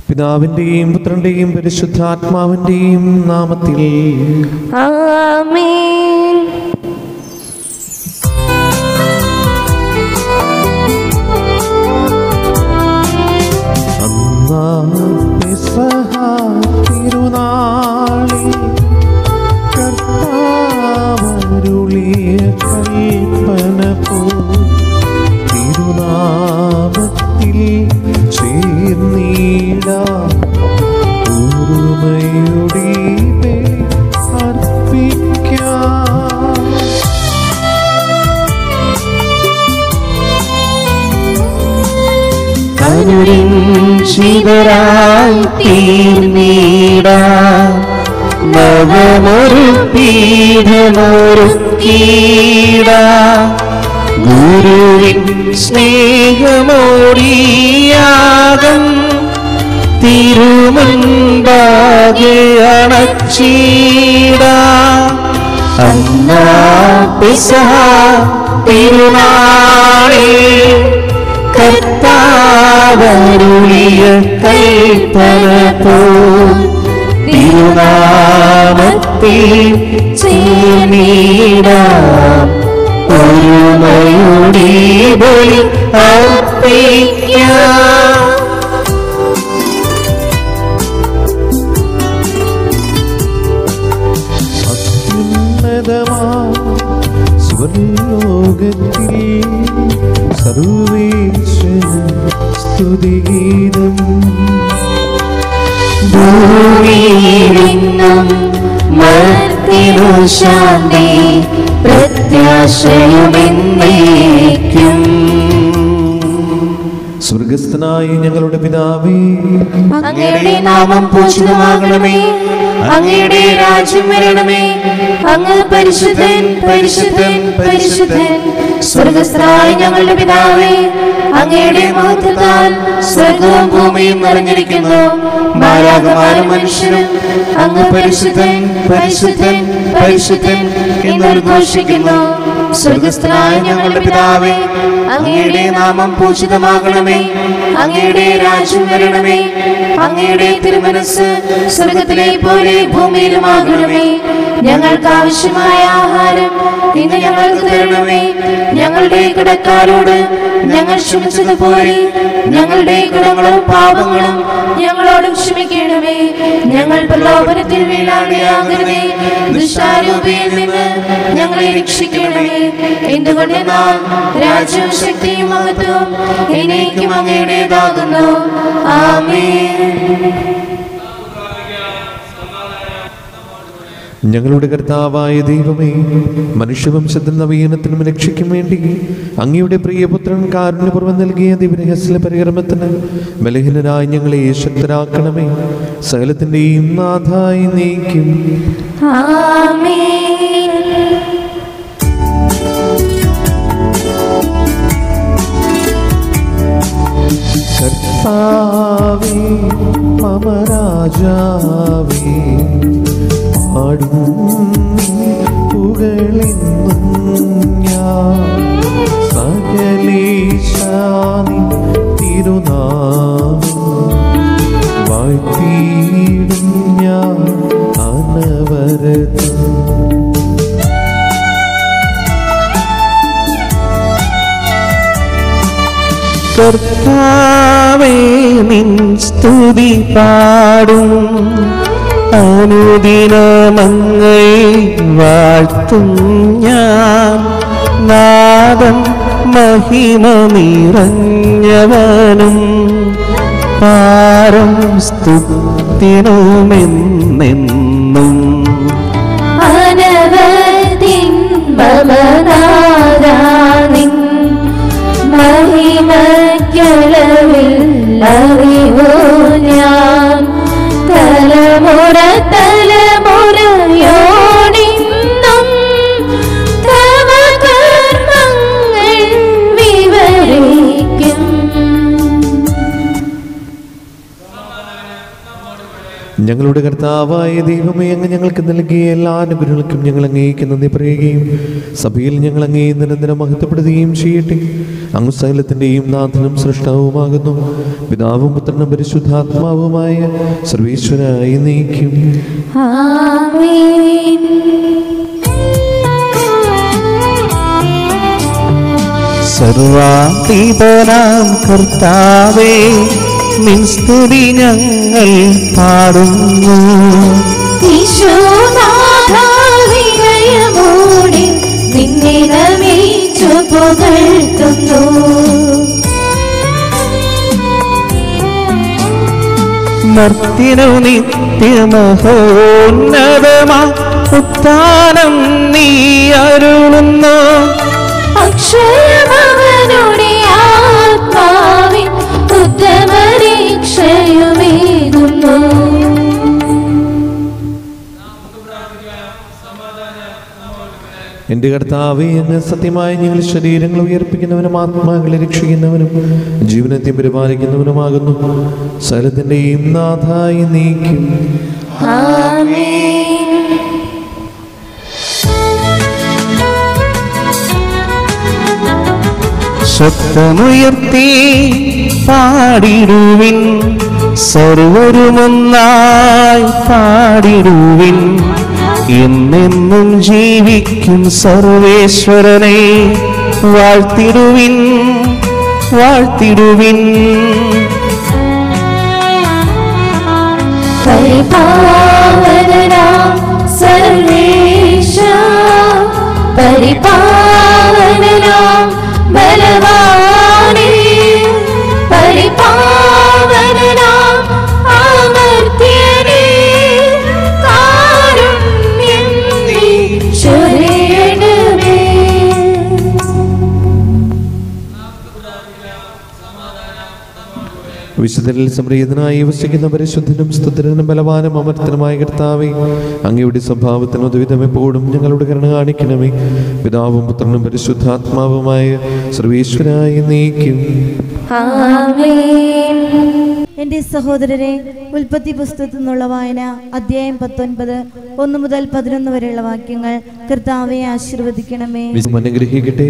പിതാവിന്റെയും പുത്രന്റെയും പരിശുദ്ധാത്മാവിന്റെയും നാമത്തിൽ ആമേൻ അന്നാ പെസഹ തിരുനാളിൽ കർത്താവരുളിയ കൽപ്പന പോ തിരുനാമത്തിൽ ചേർന്നിടാം ഒരുമയുടെ ബലി അർപ്പിക്കാം കരുരിഞ്ചിതരായി തീർന്നീട നവമൊരു പീഠമൊരുക്കീട ഗുരുവിൻ സ്നേഹമോടിയാകം തിരുമുൻപാകെ അണച്ചീട അന്നാ പിസഹ തിരുനാളേ കർത്താവരുളിയ കൽപ്പന പോ തിരുനാമത്തിൽ ചേർന്നിടാം ഒരുമയുടെ ബലി അർപ്പിക്കാം അത്യുന്നതമാ സ്വർലോകത്തിൽ സർവേശ്വര സ്തുതിഗീതം ഭൂമിയിലെങ്ങും മർത്തിനു ശാന്തി പ്രത്യാശയുമെന്നേക്കും സ്വർഗസ്ഥനായ ഞങ്ങളുടെ പിതാവേ അങ്ങയുടെ നാമം പൂജിതമാകണമേ അങ്ങയുടെ രാജ്യം വരണമേ അങ്ങ് പരിശുദ്ധൻ പരിശുദ്ധൻ പരിശുദ്ധൻ സ്വർഗസ്ഥനായ ഞങ്ങളുടെ പിതാവേ അങ്ങയുടെ മഹത്വത്താൽ സ്വർഗവും ഭൂമിയും നിറഞ്ഞിരിക്കുന്നു മാരാകമാരും മനുഷ്യരും അങ്ങ് പരിശുദ്ധൻ പരിശുദ്ധൻ പരിശുദ്ധൻ എന്നുദ്ഘോഷിക്കുന്നു സ്വർഗസ്ഥനായ ഞങ്ങളുടെ പിതാവേ അങ്ങയുടെ നാമം പൂജിതമാകണമേ അങ്ങയുടെ രാജ്യം വരണമേ അങ്ങയുടെ തിരുമനസ് സ്വർഗത്തിലെ പോലെ ഭൂമിയിലുമാകണമേ ഞങ്ങൾക്ക് ആവശ്യമായ ആഹാരം ഇന്ന് ഞങ്ങൾക്ക് തരണമേ ഞങ്ങളുടെ കിടക്കാരോട് ഞങ്ങൾ ക്ഷമിച്ചതുപോലെ ഞങ്ങളുടെ കടങ്ങളും പാപങ്ങളും ഞങ്ങളോടും ക്ഷമിക്കണമേ ഞങ്ങൾ പ്രലോഭനത്തിൽ വീഴാതെയാകരുതേ ദുഷ്ടാരൂപിയിൽ നിന്ന് ഞങ്ങളെ രക്ഷിക്കണമേ എന്തുകൊണ്ടെന്നാൽ രാജ്യവും ശക്തിയും മഹത്വവും എന്നേക്കും അങ്ങയുടേതാകുന്നു ആമേൻ ഞങ്ങളുടെ കർത്താവായ ദൈവമേ മനുഷ്യവംശത്തിൽ നവീനത്തിനും രക്ഷയ്ക്കും വേണ്ടി അങ്ങയുടെ പ്രിയപുത്രൻ കാരുണ്യപൂർവ്വം നൽകിയ ദിവരഹസ്യ പരികർമ്മത്തിന് ബലഹീനരായി ഞങ്ങളെ ശക്തരാക്കണമേ സകലത്തിൻ്റെയും നാഥായി നീക്കും ആമേൻ കർത്താവേ മമ രാജാവേ പാടും പുകളെന്നും ഞാൻ സകലേശാനി തിരുനാമം വാഴ്ത്തിയിടും ഞാൻ അനവരതം കർത്താവേ നിൻ സ്തുതി പാടും അനുദിനമങ്ങை വാഴ്ത്തും ഞാൻ നാദം മഹിമ നിറഞ്ഞവനും പാരം സ്തുതിനുമെന്നെന്നും അനവധിൻ മമനാദാനിൻ മഹിമക്കളവിൽ അറിവു ഞാൻ തലമുറ തലമുറയോടിന്നും തവ കർമ്മങ്ങൾ വിവരിക്കും ഞങ്ങളുടെ കർത്താവായ ദൈവമേ അങ്ങ് ഞങ്ങൾക്ക് നൽകിയ എല്ലാ അനുഗ്രഹങ്ങൾക്കും ഞങ്ങൾ അങ്ങേക്ക് നന്ദി പറയുകയും സഭയിൽ ഞങ്ങൾ അങ്ങേ നിരന്തരം മഹത്വപ്പെടുത്തുകയും ചെയ്യട്ടെ അങ്ങ് സകലത്തിൻ്റെയും നാഥനും സൃഷ്ടാവുമാകുന്നു പിതാവും പുത്രനും പരിശുദ്ധാത്മാവുമായ സർവീശ്വരായി നീക്കും ആമേൻ സർവാതീതനാം കർത്താവേ നിൻ സ്തുതി ഞങ്ങൾ പാടുന്നു വിശ്വനാഥാവിനയമോടെ നിന്നെ നമിച്ചു പുകഴ്ത്തുന്നു മർത്തിനു നിത്യമഹോന്നതമാ ഉത്ഥാനം നീ അരുളുന്നു അക്ഷരമവനുടെ ആത്മാവിൻ ഉത്തമരീക്ഷയുമേകുന്നു എൻ്റെ കർത്താവേ അങ്ങ് സത്യമായി ഞങ്ങൾ ശരീരങ്ങൾ ഉയർപ്പിക്കുന്നവനും ആത്മാക്കളെ രക്ഷിക്കുന്നവനും ജീവനത്തെ പരിപാലിക്കുന്നവനുമാകുന്നു സകലത്തിൻ്റെയും നാഥായി നീക്കും ആമേൻ ശബ്ദമുയർത്തി പാടിടുവിൻ സർവരുമൊന്നായി പാടിടുവിൻ എന്നെന്നും ജീവിക്കും സർവേശ്വരനെ വാഴ്ത്തിടുവിൻ വാഴ്ത്തിടുവിൻ പരിപാവനനാം സർവേശ പരിപാവനനാം ബലവാനേ പരിപാവനനാം അമർത്യനേ കാരുണ്യം നീ ചൊരിയണമേ വിശുദ്ധരിൽ സംപ്രീതനായി വസിക്കുന്ന പരിശുദ്ധനും സ്തുതനും ബലവാനും അമർത്തനുമായ കർത്താവേ അങ്ങയുടെ സ്വഭാവത്തിന് ഉദ്വിധം എപ്പോഴും ഞങ്ങളുടെ കരുണ കാണിക്കണമേ പിതാവും പുത്രനും പരിശുദ്ധാത്മാവുമായ സർവീശ്വരായി നീക്കും ആമേൻ എന്റെ സഹോദരരെ ഉൽപ്പത്തി പുസ്തകത്തിൽ നിന്നുള്ള വായന അധ്യായം പത്തൊൻപത് ഒന്ന് മുതൽ പതിനൊന്ന് വരെയുള്ള വാക്യങ്ങൾ കർത്താവെ ആശീർവദിക്കണമേ വിശുദ്ധം അനുഗ്രഹിക്കട്ടെ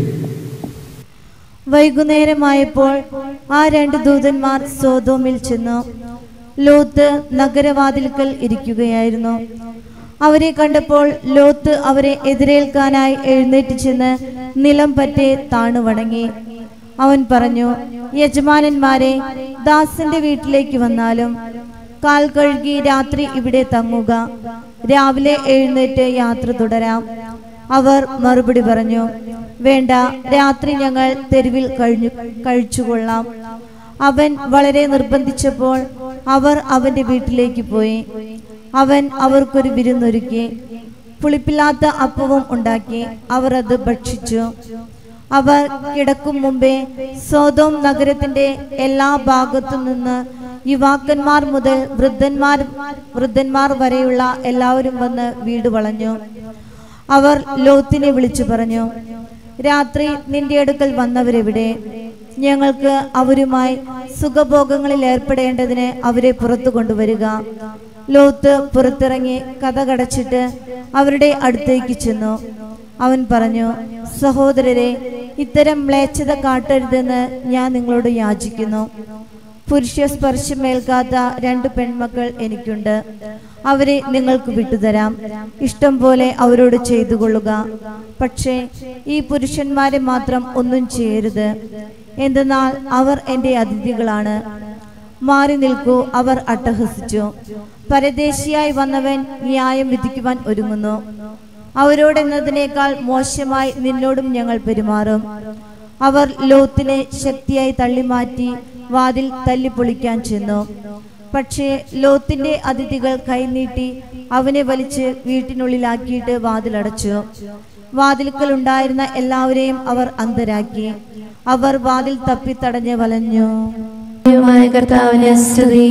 വൈകുന്നേരമായപ്പോൾ ആ രണ്ട് ദൂതന്മാർ സോതോമിൽ ചെന്നു ലോത്ത് നഗരവാതിൽക്കൽ ഇരിക്കുകയായിരുന്നു അവരെ കണ്ടപ്പോൾ ലോത്ത് അവരെ എതിരേൽക്കാനായി എഴുന്നേറ്റ് ചെന്ന് നിലം പറ്റെ താണു വണങ്ങി അവൻ പറഞ്ഞു യജമാനന്മാരെ ദാസന്റെ വീട്ടിലേക്ക് വന്നാലും കാൽ കഴുകി രാത്രി ഇവിടെ തങ്ങുക രാവിലെ എഴുന്നേറ്റ് യാത്ര തുടരാം അവർ മറുപടി പറഞ്ഞു വേണ്ട രാത്രി ഞങ്ങൾ തെരുവിൽ കഴിഞ്ഞു കഴിച്ചുകൊള്ളാം അവൻ വളരെ നിർബന്ധിച്ചപ്പോൾ അവർ അവന്റെ വീട്ടിലേക്ക് പോയി അവൻ അവർക്കൊരു വിരുന്നൊരുക്കി പുളിപ്പില്ലാത്ത അപ്പവും ഉണ്ടാക്കി അവർ അത് ഭക്ഷിച്ചു അവർ കിടക്കും മുമ്പേ സോതോം നഗരത്തിന്റെ എല്ലാ ഭാഗത്തു നിന്ന് യുവാക്കന്മാർ മുതൽ വൃദ്ധന്മാർ വൃദ്ധന്മാർ വരെയുള്ള എല്ലാവരും വന്ന് വീട് വളഞ്ഞു അവർ ലോത്തിനെ വിളിച്ചു പറഞ്ഞു രാത്രി നിന്റെ അടുക്കൽ വന്നവരെവിടെ ഞങ്ങൾക്ക് അവരുമായി സുഖഭോഗങ്ങളിൽ ഏർപ്പെടേണ്ടതിന് അവരെ പുറത്തു കൊണ്ടുവരിക ലോത്ത് പുറത്തിറങ്ങി കഥ കടച്ചിട്ട് അവരുടെ അടുത്തേക്ക് ചെന്നു അവൻ പറഞ്ഞു സഹോദരരെ ഇത്തരം മ്ലേച്ഛത കാട്ടരുതെന്ന് ഞാൻ നിങ്ങളോട് യാചിക്കുന്നു പുരുഷ സ്പർശമേൽക്കാത്ത രണ്ട് പെൺമക്കൾ എനിക്കുണ്ട് അവരെ നിങ്ങൾക്ക് വിട്ടുതരാം ഇഷ്ടം പോലെ അവരോട് ചെയ്തു കൊള്ളുക പക്ഷേ ഈ പുരുഷന്മാരെ മാത്രം ഒന്നും ചെയ്യരുത് എന്തെന്നാൽ അവർ എൻ്റെ അതിഥികളാണ് മാറി നിൽക്കൂ അവർ അട്ടഹസിച്ചു പരദേശിയായി വന്നവൻ ന്യായം വിധിക്കുവാൻ ഒരുങ്ങുന്നു അവരോടെന്നതിനേക്കാൾ മോശമായി നിന്നോടും ഞങ്ങൾ പെരുമാറും അവർ ലോത്തിനെ ശക്തിയായി തള്ളിമാറ്റി വാതിൽ തല്ലിപ്പൊളിക്കാൻ ചെന്നു പക്ഷേ ലോത്തിന്റെ അതിഥികൾ കൈനീട്ടി അവനെ വലിച്ച് വീട്ടിനുള്ളിലാക്കിയിട്ട് വാതിലടച്ചു വാതിൽക്കൽ ഉണ്ടായിരുന്ന എല്ലാവരെയും അവർ അന്തരാക്കി അവർ വാതിൽ തപ്പിത്തടഞ്ഞ് വലഞ്ഞു ദൈവമായ കർത്താവിനെ സ്തുതി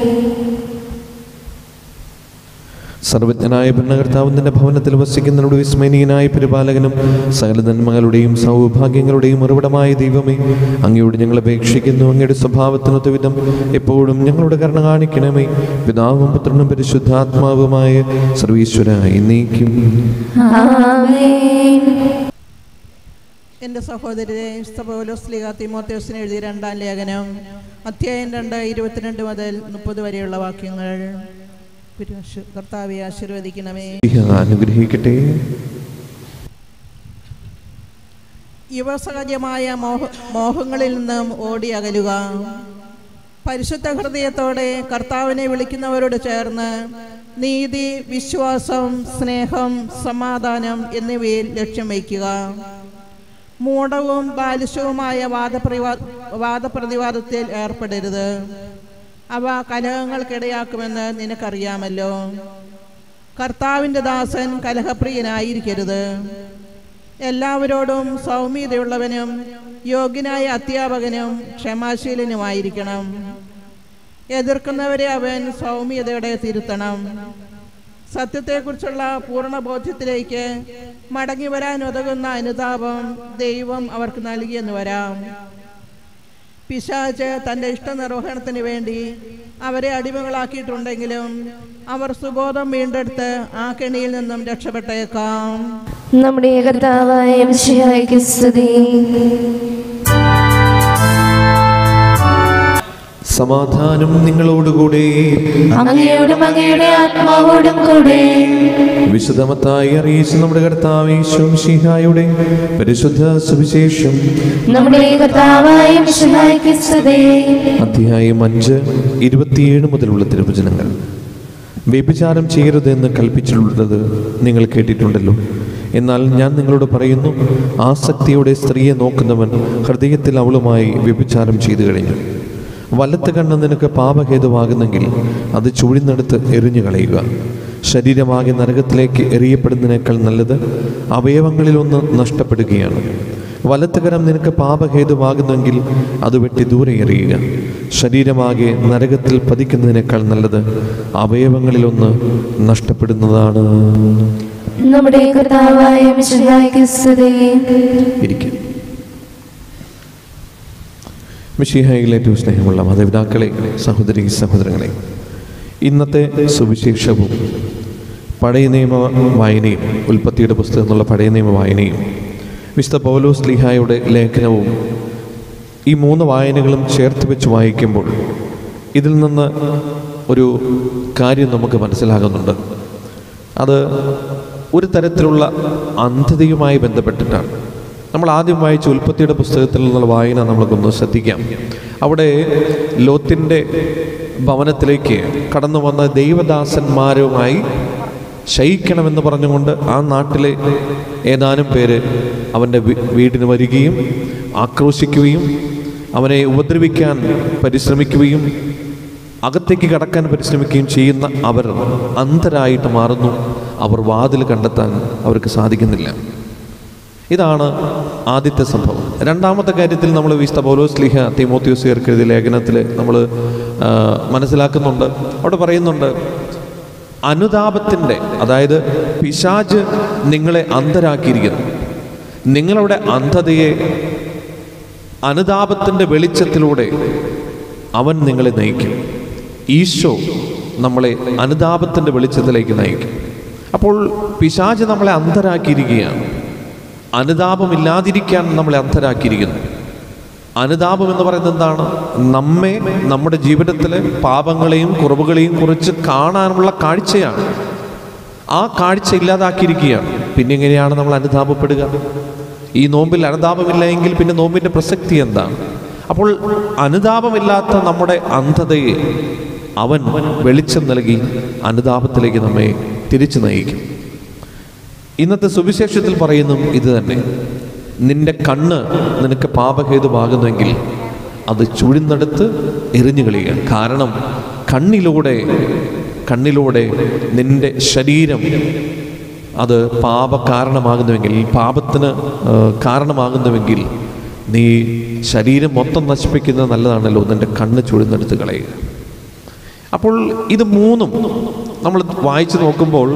സർവജ്ഞനായ ഭരണകർത്താവ് നിന്റെ ഭവനത്തിൽ വസിക്കുന്നതിനോട് വിസ്മയനീയനായ പരിപാലകനും സകല നന്മകളുടെയും സൗഭാഗ്യങ്ങളുടെയും ഉറവിടമായ ദൈവമേ അങ്ങയോട് ഞങ്ങൾ അപേക്ഷിക്കുന്നു അങ്ങയുടെ സ്വഭാവത്തിനൊത്ത വിധം എപ്പോഴും ഞങ്ങളുടെ കരുണ കാണിക്കണമേ പിതാവും പുത്രനും പരിശുദ്ധാത്മാവുമായ സർവീശ്വരായി നീക്കും ആമേൻ എൻ്റെ സഹോദരരെ പൗലോസ്ലിഹ തിമോത്തേസിന് എഴുതിയ രണ്ടാം ലേഖനം അധ്യായം രണ്ട് ഇരുപത്തിരണ്ട് മുതൽ മുപ്പത് വരെയുള്ള വാക്യങ്ങൾ പുരുഷ- കർത്താവെ ആശീർവദിക്കണമേ അനുഗ്രഹിക്കട്ടെ യുവസഹജമായ മോഹ മോഹങ്ങളിൽ നിന്നും ഓടി അകലുക പരിശുദ്ധ ഹൃദയത്തോടെ കർത്താവിനെ വിളിക്കുന്നവരോട് ചേർന്ന് നീതി വിശ്വാസം സ്നേഹം സമാധാനം എന്നിവയിൽ ലക്ഷ്യം വയ്ക്കുക മൂഢവും ബാലിശവുമായ വാദപ്രതിവാ വാദപ്രതിവാദത്തിൽ ഏർപ്പെടരുത് അവ കലഹങ്ങൾക്കിടയാക്കുമെന്ന് നിനക്കറിയാമല്ലോ കർത്താവിൻ്റെ ദാസൻ കലഹപ്രിയനായിരിക്കരുത് എല്ലാവരോടും സൗമ്യതയുള്ളവനും യോഗ്യനായ അധ്യാപകനും ക്ഷമാശീലനുമായിരിക്കണം എതിർക്കുന്നവരെ അവൻ സൗമ്യതയോടെ തിരുത്തണം സത്യത്തെക്കുറിച്ചുള്ള പൂർണ്ണ ബോധ്യത്തിലേക്ക് മടങ്ങി വരാൻ ഉതകുന്ന അനുതാപം ദൈവം അവർക്ക് നൽകിയെന്ന് വരാം പിശാച് തൻ്റെ ഇഷ്ടനിർവഹണത്തിന് വേണ്ടി അവരെ അടിമകളാക്കിയിട്ടുണ്ടെങ്കിലും അവർ സുബോധം വീണ്ടെടുത്ത് ആ കെണിയിൽ നിന്നും രക്ഷപ്പെട്ടേക്കാം നമ്മുടെ കർത്താവായ മിശിഹായ്ക്ക് സ്തുതി സമാധാനം നിങ്ങളോടുകൂടെ അങ്ങയോടും അങ്ങയുടെ ആത്മാവോടും കൂടെ വിശുദ്ധമത്തായി അറിയിച്ച നമ്മുടെ കർത്താവേശും ഷിഹായുടെ പരിശുദ്ധ സുവിശേഷം നമ്മുടെ കർത്താവായ മിശിഹായ്ക്ക് സ്തുതി അധ്യായം അഞ്ച് ഇരുപത്തിയേഴ് മുതലുള്ള തിരുവചനങ്ങൾ വ്യഭിചാരം ചെയ്യരുതെന്ന് കൽപ്പിച്ചിട്ടുള്ളത് നിങ്ങൾ കേട്ടിട്ടുണ്ടല്ലോ എന്നാൽ ഞാൻ നിങ്ങളോട് പറയുന്നു ആസക്തിയോടെ സ്ത്രീയെ നോക്കുന്നവൻ ഹൃദയത്തിൽ അവളുമായി വ്യഭിചാരം ചെയ്തു കഴിഞ്ഞു വലത്ത് കണ്ണ് നിനക്ക് പാപഹേതുവാകുന്നെങ്കിൽ അത് ചുഴിന്നെടുത്ത് എറിഞ്ഞു കളയുക ശരീരമാകെ നരകത്തിലേക്ക് എറിയപ്പെടുന്നതിനേക്കാൾ നല്ലത് അവയവങ്ങളിലൊന്ന് നഷ്ടപ്പെടുകയാണ് വലത്തുകരം നിനക്ക് പാപഹേതുവാകുന്നെങ്കിൽ അത് വെട്ടി ദൂരെ എറിയുക ശരീരമാകെ നരകത്തിൽ പതിക്കുന്നതിനേക്കാൾ നല്ലത് അവയവങ്ങളിലൊന്ന് നഷ്ടപ്പെടുന്നതാണ് നമ്മുടെ കർത്താവായ മിശിഹായ്ക്ക് സ്തുതി ഇരിക്കും മിഷിഹായിൽ ഏറ്റവും സ്നേഹമുള്ള മാതാപിതാക്കളെ സഹോദരി സഹോദരങ്ങളെ ഇന്നത്തെ സുവിശേഷവും പഴയ നിയമ വായനയും ഉൽപ്പത്തിയുടെ പുസ്തകം എന്നുള്ള പഴയ നിയമ വായനയും വിശുദ്ധ പൗലോസ് ലിഹായുടെ ലേഖനവും ഈ മൂന്ന് വായനകളും ചേർത്ത് വെച്ച് വായിക്കുമ്പോൾ ഇതിൽ നിന്ന് ഒരു കാര്യം നമുക്ക് മനസ്സിലാകുന്നുണ്ട് അത് ഒരു തരത്തിലുള്ള അന്ധതയുമായി ബന്ധപ്പെട്ടിട്ടാണ് നമ്മൾ ആദ്യം വായിച്ച ഉൽപ്പത്തിയുടെ പുസ്തകത്തിൽ നിന്നുള്ള വായന നമ്മൾക്കൊന്ന് ശ്രദ്ധിക്കാം അവിടെ ലോത്തിൻ്റെ ഭവനത്തിലേക്ക് കടന്നു വന്ന ദൈവദാസന്മാരുമായി ശയിക്കണമെന്ന് പറഞ്ഞുകൊണ്ട് ആ നാട്ടിലെ ഏതാനും പേര് അവൻ്റെ വീ- വീടിന് വരികയും ആക്രോശിക്കുകയും അവനെ ഉപദ്രവിക്കാൻ പരിശ്രമിക്കുകയും അകത്തേക്ക് കടക്കാൻ പരിശ്രമിക്കുകയും ചെയ്യുന്ന അവർ അന്ധരായിട്ട് മാറുന്നു അവർ വാതിൽ കണ്ടെത്താൻ അവർക്ക് സാധിക്കുന്നില്ല ഇതാണ് ആദ്യത്തെ സംഭവം രണ്ടാമത്തെ കാര്യത്തിൽ നമ്മൾ വിസ്ത പൗലോസ് ലിഹ തിമോത്യോസ് എഴുതിയ ലേഖനത്തിൽ നമ്മൾ ആ, മനസ്സിലാക്കുന്നുണ്ട് അവിടെ പറയുന്നുണ്ട് അനുതാപത്തിൻ്റെ അതായത് പിശാജ് നിങ്ങളെ അന്ധരാക്കിയിരിക്കുന്നു നിങ്ങളുടെ അന്ധതയെ അനുതാപത്തിൻ്റെ വെളിച്ചത്തിലൂടെ അവൻ നിങ്ങളെ നയിക്കും ഈശോ നമ്മളെ അനുതാപത്തിൻ്റെ വെളിച്ചത്തിലേക്ക് നയിക്കും അപ്പോൾ പിശാജ് നമ്മളെ അന്ധരാക്കിയിരിക്കുകയാണ് അനുതാപമില്ലാതിരിക്കാൻ നമ്മളെ അന്ധരാക്കിയിരിക്കുന്നു അനുതാപം എന്ന് പറയുന്നത് എന്താണ് നമ്മെ നമ്മുടെ ജീവിതത്തിലെ പാപങ്ങളെയും കുറവുകളെയും കുറിച്ച് കാണാനുള്ള കാഴ്ചയാണ് ആ കാഴ്ച ഇല്ലാതാക്കിയിരിക്കുകയാണ് പിന്നെ എങ്ങനെയാണ് നമ്മൾ അനുതാപപ്പെടുക ഈ നോമ്പിൽ അനുതാപമില്ല എങ്കിൽ പിന്നെ നോമ്പിൻ്റെ പ്രസക്തി എന്താണ് അപ്പോൾ അനുതാപമില്ലാത്ത നമ്മുടെ അന്ധതയെ അവൻ വെളിച്ചം നൽകി അനുതാപത്തിലേക്ക് നമ്മെ തിരിച്ചു നയിക്കും ഇന്നത്തെ സുവിശേഷത്തിൽ പറയുന്നു ഇത് തന്നെ നിന്റെ കണ്ണ് നിനക്ക് പാപഹേതുവാകുന്നെങ്കിൽ അത് ചുഴിന്നെടുത്ത് എറിഞ്ഞു കളയുക കാരണം കണ്ണിലൂടെ കണ്ണിലൂടെ നിന്റെ ശരീരം അത് പാപ കാരണമാകുന്നുവെങ്കിൽ പാപത്തിന് ആ, കാരണമാകുന്നുവെങ്കിൽ നീ ശരീരം മൊത്തം നശിപ്പിക്കുന്നത് നല്ലതാണല്ലോ നിന്റെ കണ്ണ് ചുഴിന്നെടുത്ത് കളയുക അപ്പോൾ ഇത് മൂന്നും നമ്മൾ വായിച്ചു നോക്കുമ്പോൾ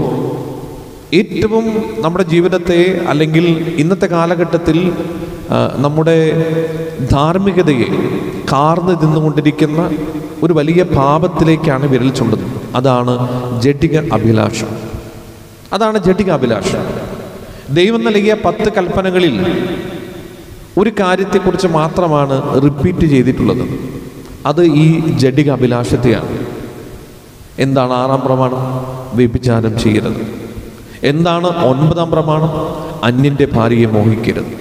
ഏറ്റവും നമ്മുടെ ജീവിതത്തെ അല്ലെങ്കിൽ ഇന്നത്തെ കാലഘട്ടത്തിൽ ആ, നമ്മുടെ ധാർമ്മികതയെ കാർന്ന് തിന്നുകൊണ്ടിരിക്കുന്ന ഒരു വലിയ പാപത്തിലേക്കാണ് വിരൽ ചൂണ്ടുന്നത് അതാണ് ജഡിക അഭിലാഷം അതാണ് ജഡിക അഭിലാഷം ദൈവം നൽകിയ പത്ത് കൽപ്പനകളിൽ ഒരു കാര്യത്തെക്കുറിച്ച് മാത്രമാണ് റിപ്പീറ്റ് ചെയ്തിട്ടുള്ളത് അത് ഈ ജഡിക അഭിലാഷത്തെയാണ് എന്താണ് ആറാം പ്രമാണം വ്യഭിചാരം ചെയ്യരുത് എന്താണ് ഒൻപതാം പ്രമാണം അന്യൻ്റെ ഭാര്യയെ മോഹിക്കരുത്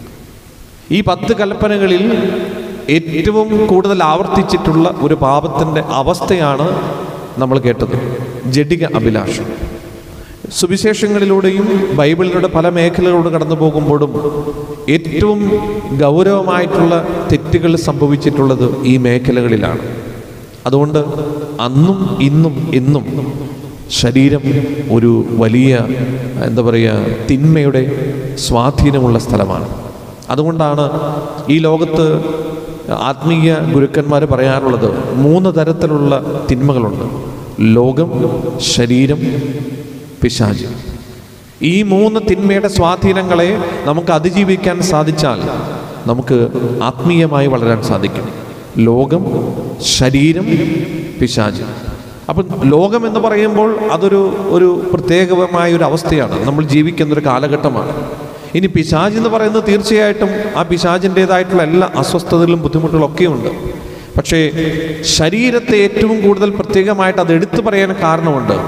ഈ പത്ത് കൽപ്പനകളിൽ ഏറ്റവും കൂടുതൽ ആവർത്തിച്ചിട്ടുള്ള ഒരു പാപത്തിൻ്റെ അവസ്ഥയാണ് നമ്മൾ കേട്ടത് ജഡിക അഭിലാഷം സുവിശേഷങ്ങളിലൂടെയും ബൈബിളിലൂടെ പല മേഖലകളിലൂടെ കടന്നു പോകുമ്പോഴും ഏറ്റവും ഗൗരവമായിട്ടുള്ള തെറ്റുകൾ സംഭവിച്ചിട്ടുള്ളത് ഈ മേഖലകളിലാണ് അതുകൊണ്ട് അന്നും ഇന്നും എന്നും ശരീരം ഒരു വലിയ എന്താ പറയുക തിന്മയുടെ സ്വാധീനമുള്ള സ്ഥലമാണ് അതുകൊണ്ടാണ് ഈ ലോകത്ത് ആത്മീയ ഗുരുക്കന്മാർ പറയാറുള്ളത് മൂന്ന് തരത്തിലുള്ള തിന്മകളുണ്ട് ലോകം ശരീരം പിശാച് ഈ മൂന്ന് തിന്മയുടെ സ്വാധീനങ്ങളെ നമുക്ക് അതിജീവിക്കാൻ സാധിച്ചാൽ നമുക്ക് ആത്മീയമായി വളരാൻ സാധിക്കും ലോകം ശരീരം പിശാച് അപ്പം ലോകം എന്ന് പറയുമ്പോൾ അതൊരു ഒരു പ്രത്യേകമായ ഒരു അവസ്ഥയാണ് നമ്മൾ ജീവിക്കുന്ന ഒരു കാലഘട്ടമാണ് ഇനി പിശാജ് എന്ന് പറയുന്നത് തീർച്ചയായിട്ടും ആ പിശാജിൻ്റെതായിട്ടുള്ള എല്ലാ അസ്വസ്ഥതകളും ബുദ്ധിമുട്ടുകളും ഒക്കെ ഉണ്ട് പക്ഷേ ശരീരത്തെ ഏറ്റവും കൂടുതൽ പ്രത്യേകമായിട്ട് അത് എടുത്തു പറയാൻ കാരണമുണ്ട്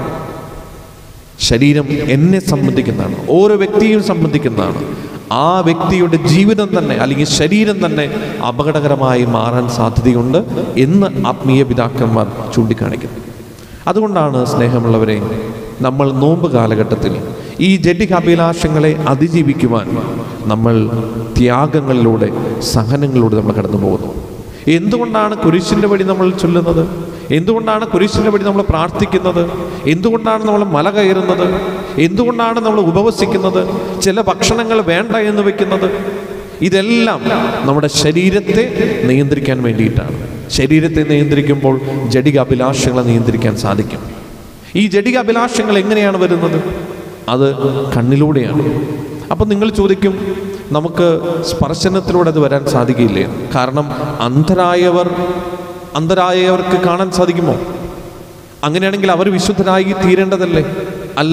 ശരീരം എന്നെ സംബന്ധിക്കുന്നതാണ് ഓരോ വ്യക്തിയും സംബന്ധിക്കുന്നതാണ് ആ വ്യക്തിയുടെ ജീവിതം തന്നെ അല്ലെങ്കിൽ ശരീരം തന്നെ അപകടകരമായി മാറാൻ സാധ്യതയുണ്ട് എന്ന് ആത്മീയ പിതാക്കന്മാർ ചൂണ്ടിക്കാണിക്കുന്നു അതുകൊണ്ടാണ് സ്നേഹമുള്ളവരെ നമ്മൾ നോമ്പ് കാലഘട്ടത്തിൽ ഈ ജഡിക അഭിലാഷങ്ങളെ അതിജീവിക്കുവാൻ നമ്മൾ ത്യാഗങ്ങളിലൂടെ സഹനങ്ങളിലൂടെ നമ്മൾ കടന്നു പോകുന്നു എന്തുകൊണ്ടാണ് കുരിശിൻ്റെ വഴി നമ്മൾ ചൊല്ലുന്നത് എന്തുകൊണ്ടാണ് കുരിശിൻ്റെ വഴി നമ്മൾ പ്രാർത്ഥിക്കുന്നത് എന്തുകൊണ്ടാണ് നമ്മൾ മല കയറുന്നത് എന്തുകൊണ്ടാണ് നമ്മൾ ഉപവസിക്കുന്നത് ചില ഭക്ഷണങ്ങൾ വേണ്ട എന്ന് വെക്കുന്നത് ഇതെല്ലാം നമ്മുടെ ശരീരത്തെ നിയന്ത്രിക്കാൻ വേണ്ടിയിട്ടാണ് ശരീരത്തെ നിയന്ത്രിക്കുമ്പോൾ ജഡിക അഭിലാഷങ്ങളെ നിയന്ത്രിക്കാൻ സാധിക്കും ഈ ജഡിക അഭിലാഷങ്ങൾ എങ്ങനെയാണ് വരുന്നത് അത് കണ്ണിലൂടെയാണ് അപ്പം നിങ്ങൾ ചോദിക്കും നമുക്ക് സ്പർശനത്തിലൂടെ അത് വരാൻ സാധിക്കില്ലേ കാരണം അന്ധരായവർ അന്ധരായവർക്ക് കാണാൻ സാധിക്കുമോ അങ്ങനെയാണെങ്കിൽ അവർ വിശുദ്ധരായി തീരേണ്ടതല്ലേ അല്ല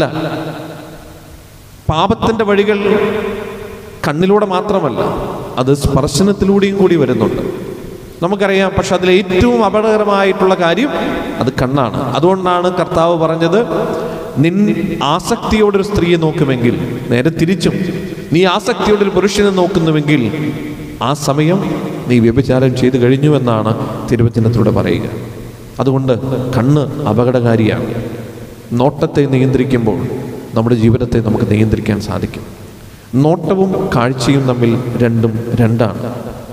പാപത്തിൻ്റെ വഴികൾ കണ്ണിലൂടെ മാത്രമല്ല അത് സ്പർശനത്തിലൂടെയും കൂടി വരുന്നുണ്ട് നമുക്കറിയാം പക്ഷെ അതിൽ ഏറ്റവും അപകടകരമായിട്ടുള്ള കാര്യം അത് കണ്ണാണ് അതുകൊണ്ടാണ് കർത്താവ് പറഞ്ഞത് നിൻ ആസക്തിയോടൊരു സ്ത്രീയെ നോക്കുമെങ്കിൽ നേരെ തിരിച്ചും നീ ആസക്തിയോടൊരു പുരുഷനെ നോക്കുന്നുവെങ്കിൽ ആ സമയം നീ വ്യഭിചാരം ചെയ്തു കഴിഞ്ഞുവെന്നാണ് തിരുവചനത്തിലൂടെ പറയുക അതുകൊണ്ട് കണ്ണ് അപകടകാരിയാണ് നോട്ടത്തെ നിയന്ത്രിക്കുമ്പോൾ നമ്മുടെ ജീവിതത്തെ നമുക്ക് നിയന്ത്രിക്കാൻ സാധിക്കും നോട്ടവും കാഴ്ചയും തമ്മിൽ രണ്ടും രണ്ടാണ്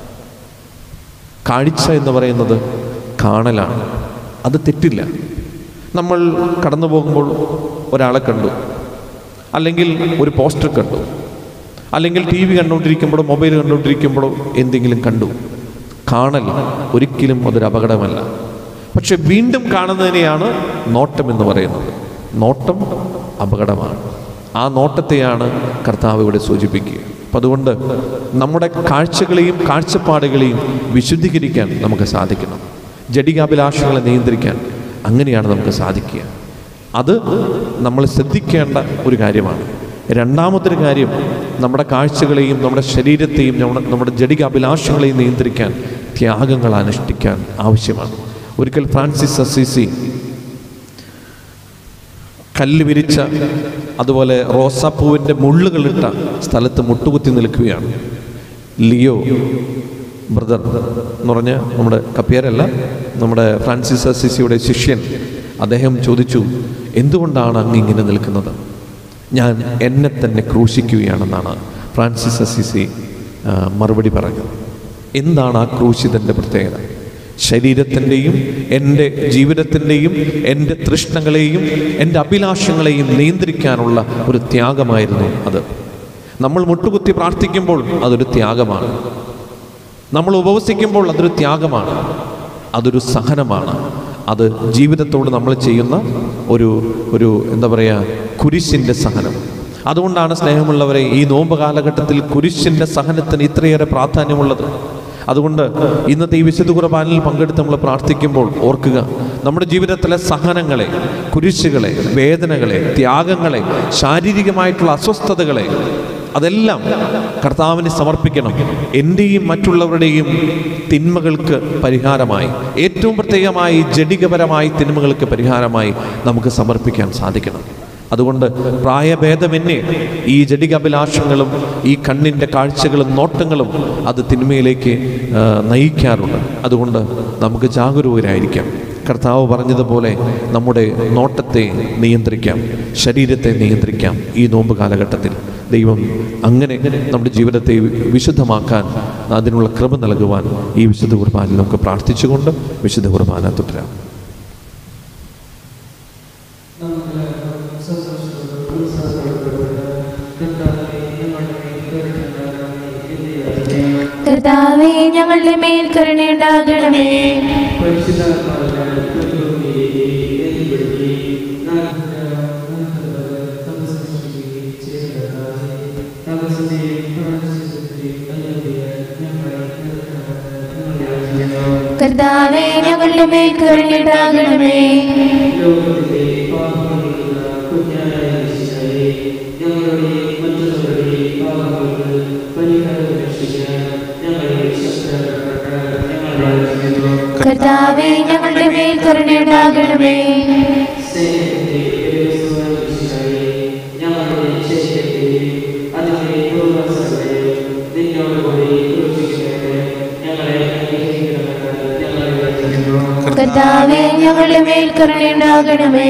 കാഴ്ച എന്ന് പറയുന്നത് കാണലാണ് അത് തെറ്റില്ല നമ്മൾ കടന്നു പോകുമ്പോൾ ഒരാളെ കണ്ടു അല്ലെങ്കിൽ ഒരു പോസ്റ്റർ കണ്ടു അല്ലെങ്കിൽ ടി വി കണ്ടുകൊണ്ടിരിക്കുമ്പോഴോ മൊബൈൽ കണ്ടുകൊണ്ടിരിക്കുമ്പോഴോ എന്തെങ്കിലും കണ്ടു കാണൽ ഒരിക്കലും അതൊരു അപകടമല്ല പക്ഷെ വീണ്ടും കാണുന്നതിനെയാണ് നോട്ടം എന്ന് പറയുന്നത് നോട്ടം അപകടമാണ് ആ നോട്ടത്തെയാണ് കർത്താവ് ഇവിടെ സൂചിപ്പിക്കുക അപ്പം അതുകൊണ്ട് നമ്മുടെ കാഴ്ചകളെയും കാഴ്ചപ്പാടുകളെയും വിശുദ്ധീകരിക്കാൻ നമുക്ക് സാധിക്കണം ജഡികാഭിലാഷങ്ങളെ നിയന്ത്രിക്കാൻ അങ്ങനെയാണ് നമുക്ക് സാധിക്കുക അത് നമ്മൾ ശ്രദ്ധിക്കേണ്ട ഒരു കാര്യമാണ് രണ്ടാമതൊരു കാര്യം നമ്മുടെ കാഴ്ചകളെയും നമ്മുടെ ശരീരത്തെയും നമ്മുടെ നമ്മുടെ ജഡിക അഭിലാഷങ്ങളെയും നിയന്ത്രിക്കാൻ ത്യാഗങ്ങൾ അനുഷ്ഠിക്കാൻ ആവശ്യമാണ് ഒരിക്കൽ ഫ്രാൻസിസ് അസീസി കല്ല് വിരിച്ച അതുപോലെ റോസാപ്പൂവിൻ്റെ മുള്ളുകളിട്ട സ്ഥലത്ത് മുട്ടുകുത്തി നിൽക്കുകയാണ് ലിയോ ബ്രദർ എന്ന് പറഞ്ഞ നമ്മുടെ കപ്പിയരല്ല നമ്മുടെ ഫ്രാൻസിസ് അസിസിയുടെ ശിഷ്യൻ അദ്ദേഹം ചോദിച്ചു എന്തുകൊണ്ടാണ് അങ്ങ് ഇങ്ങനെ നിൽക്കുന്നത് ഞാൻ എന്നെ തന്നെ ക്രൂശിക്കുകയാണെന്നാണ് ഫ്രാൻസിസ് അസിസി ആ, മറുപടി പറഞ്ഞത് എന്താണ് ആ ക്രൂശിതൻ്റെ പ്രത്യേകത ശരീരത്തിൻ്റെയും എൻ്റെ ജീവിതത്തിൻ്റെയും എൻ്റെ തൃഷ്ണകളെയും എൻ്റെ അഭിലാഷങ്ങളെയും നിയന്ത്രിക്കാനുള്ള ഒരു ത്യാഗമായിരുന്നു അത് നമ്മൾ മുട്ടുകുത്തി പ്രാർത്ഥിക്കുമ്പോൾ അതൊരു ത്യാഗമാണ് നമ്മൾ ഉപവസിക്കുമ്പോൾ അതൊരു ത്യാഗമാണ് അതൊരു സഹനമാണ് അത് ജീവിതത്തോട് നമ്മൾ ചെയ്യുന്ന ഒരു ഒരു എന്താ പറയുക കുരിശിൻ്റെ സഹനം അതുകൊണ്ടാണ് സ്നേഹമുള്ളവരെ ഈ നോമ്പ് കാലഘട്ടത്തിൽ കുരിശിൻ്റെ സഹനത്തിന് ഇത്രയേറെ പ്രാധാന്യമുള്ളത് അതുകൊണ്ട് ഇന്നത്തെ ഈ വിശുദ്ധ കുർബാനിൽ പങ്കെടുത്ത് നമ്മൾ പ്രാർത്ഥിക്കുമ്പോൾ ഓർക്കുക നമ്മുടെ ജീവിതത്തിലെ സഹനങ്ങളെ കുരിശുകളെ വേദനകളെ ത്യാഗങ്ങളെ ശാരീരികമായിട്ടുള്ള അസ്വസ്ഥതകളെ അതെല്ലാം കർത്താവിനെ സമർപ്പിക്കണം എൻ്റെയും മറ്റുള്ളവരുടെയും തിന്മകൾക്ക് പരിഹാരമായി ഏറ്റവും പ്രത്യേകമായി ജഡികപരമായി തിന്മകൾക്ക് പരിഹാരമായി നമുക്ക് സമർപ്പിക്കാൻ സാധിക്കണം അതുകൊണ്ട് പ്രായഭേദമെന്നെ ഈ ജഡികാഭിലാഷങ്ങളും ഈ കണ്ണിൻ്റെ കാഴ്ചകളും നോട്ടങ്ങളും അത് തിന്മയിലേക്ക് ആ, നയിക്കാറുണ്ട് അതുകൊണ്ട് നമുക്ക് ജാഗരൂകരായിരിക്കാം കർത്താവ് പറഞ്ഞതുപോലെ നമ്മുടെ നോട്ടത്തെ നിയന്ത്രിക്കാം ശരീരത്തെ നിയന്ത്രിക്കാം ഈ നോമ്പ് കാലഘട്ടത്തിൽ ദൈവം അങ്ങനെ നമ്മുടെ ജീവിതത്തെ വിശുദ്ധമാക്കാൻ അതിനുള്ള കൃപ നൽകുവാൻ ഈ വിശുദ്ധ കുർബാനയിൽ നമുക്ക് പ്രാർത്ഥിച്ചുകൊണ്ട് വിശുദ്ധ കുർബാന തുടരാം കർത്താവേ ഞങ്ങളുടെ മേൽ കരുണയുണ്ടാകണമേ കർത്താവേ ഞങ്ങളുടെ മേൽ കരുണയുണ്ടാകണമേ കർത്താവേ ഞങ്ങളുടെ മേൽ കരുണയുണ്ടാകണമേ കർത്താവേ ഞങ്ങളുടെ മേൽ കരുണയുണ്ടാകണമേ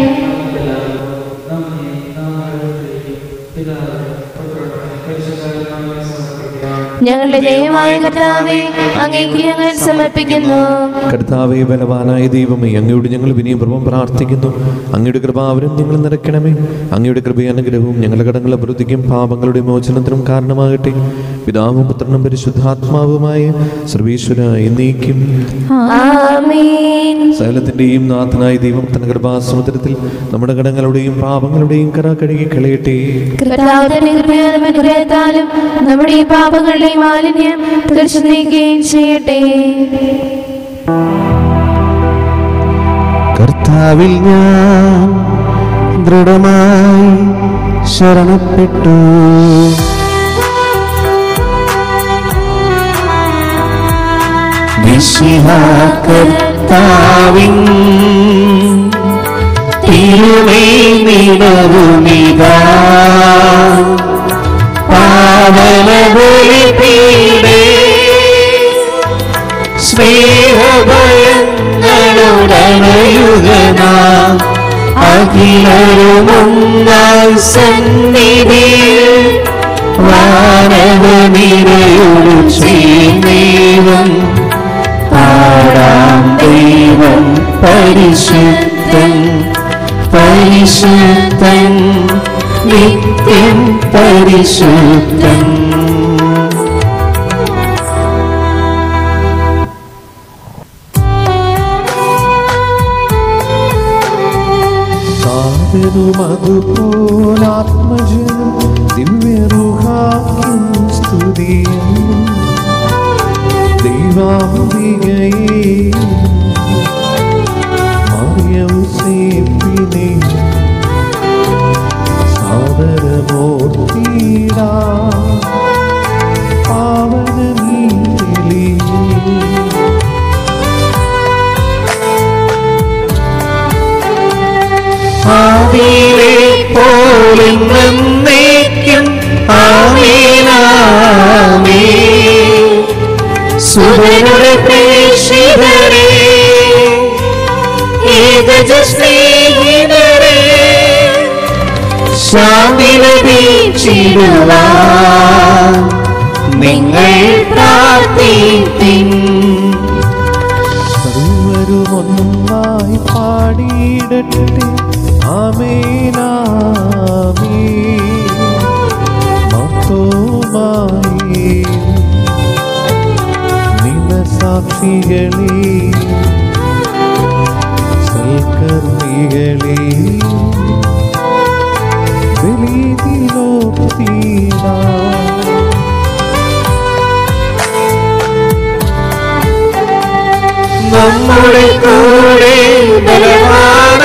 ഞങ്ങളുടെ ദൈവമായ കർത്താവേ അങ്ങേക്ക് ഞങ്ങൾ സമർപ്പിക്കുന്നു കർത്താവെ ബലവാനായ ദൈവമേ അങ്ങയോട് ഞങ്ങൾ വിനയപൂർവ്വം പ്രാർത്ഥിക്കുന്നു അങ്ങയുടെ കൃപാവരും ഞങ്ങൾ നിറയ്ക്കണമേ അങ്ങയുടെ കൃപയും അനുഗ്രഹവും ഞങ്ങളുടെ കടങ്ങളുടെ വൃദ്ധിക്കും പാപങ്ങളുടെ മോചനത്തിനും കാരണമാകട്ടെ പിതാവും പുത്രനും പരിശുദ്ധാത്മാവുമായ സർവീശ്വര എന്നേക്കും ആമേൻ സകലത്തിന്റെയും നാഥനായ ദൈവം തന്റെ കൃപാസമുദ്രത്തിൽ നമ്മുടെ കടങ്ങളുടെയും പാപങ്ങളുടെയും കറ കഴുകി കളയട്ടെ കർത്താവ് തന്റെ കൃപയാലും അനുഗ്രഹത്താലും നമ്മുടെ ഈ പാപങ്ങളുടെ മാലിന്യം തീർച്ചു നീക്കുകയും ചെയ്യട്ടെ കർത്താവിൽ ഞാൻ ദൃഢമായി ശരണപ്പെട്ടു വിശിഹ കർത്താവിൻ തിരുമേ നിടവുമിതാ പാവന ബലിപീഠേ സ്നേഹഭയങ്ങളുടനയുഗന അഖിലരുമൊന്നായി സന്നിധി വാനവനിരയോട് ചേർന്നേവം പാടാം ദൈവം പരിശുദ്ധൻ പരിശുദ്ധൻ നിത്യം പരിശുദ്ധൻ അതുപോലാത്മജനും ദിവ്യറുഹാക്കും സ്തുതിയും ദൈവാംബികയെ മറിയം സേപ്പിനെ സാദരമൂർത്തിടാ പാവനീതിലേ ആദിയിലെ പോലെ നന്നേക്കും ആമേനാമേ സുരനുടെ പ്രേക്ഷിതരെ ഏകജ സ്നേഹിതരെ ശാന്തി ലഭിച്ചിടുവാൻ നിങ്ങൾ പ്രാർത്ഥിപ്പിൻ സർവരും ഒന്നായി പാടിയിടട്ടെ ആമേനാമേ മഹോമായി നിനസാക്ഷികളെ സൽക്കർമ്മികളെ ബലിതിലോർത്തിടാം നമ്മുടെ കൂടെ ബലവാന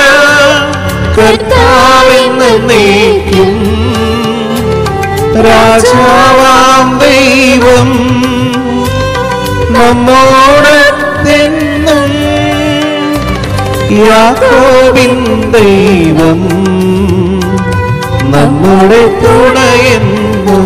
കർത്താവെന്ന് നീക്കും രാജാവാം പിതാവാം ദൈവം നമ്മോടത്തെന്നും യാക്കോബിൻ ദൈവം നമ്മുടെ തുണയെന്നും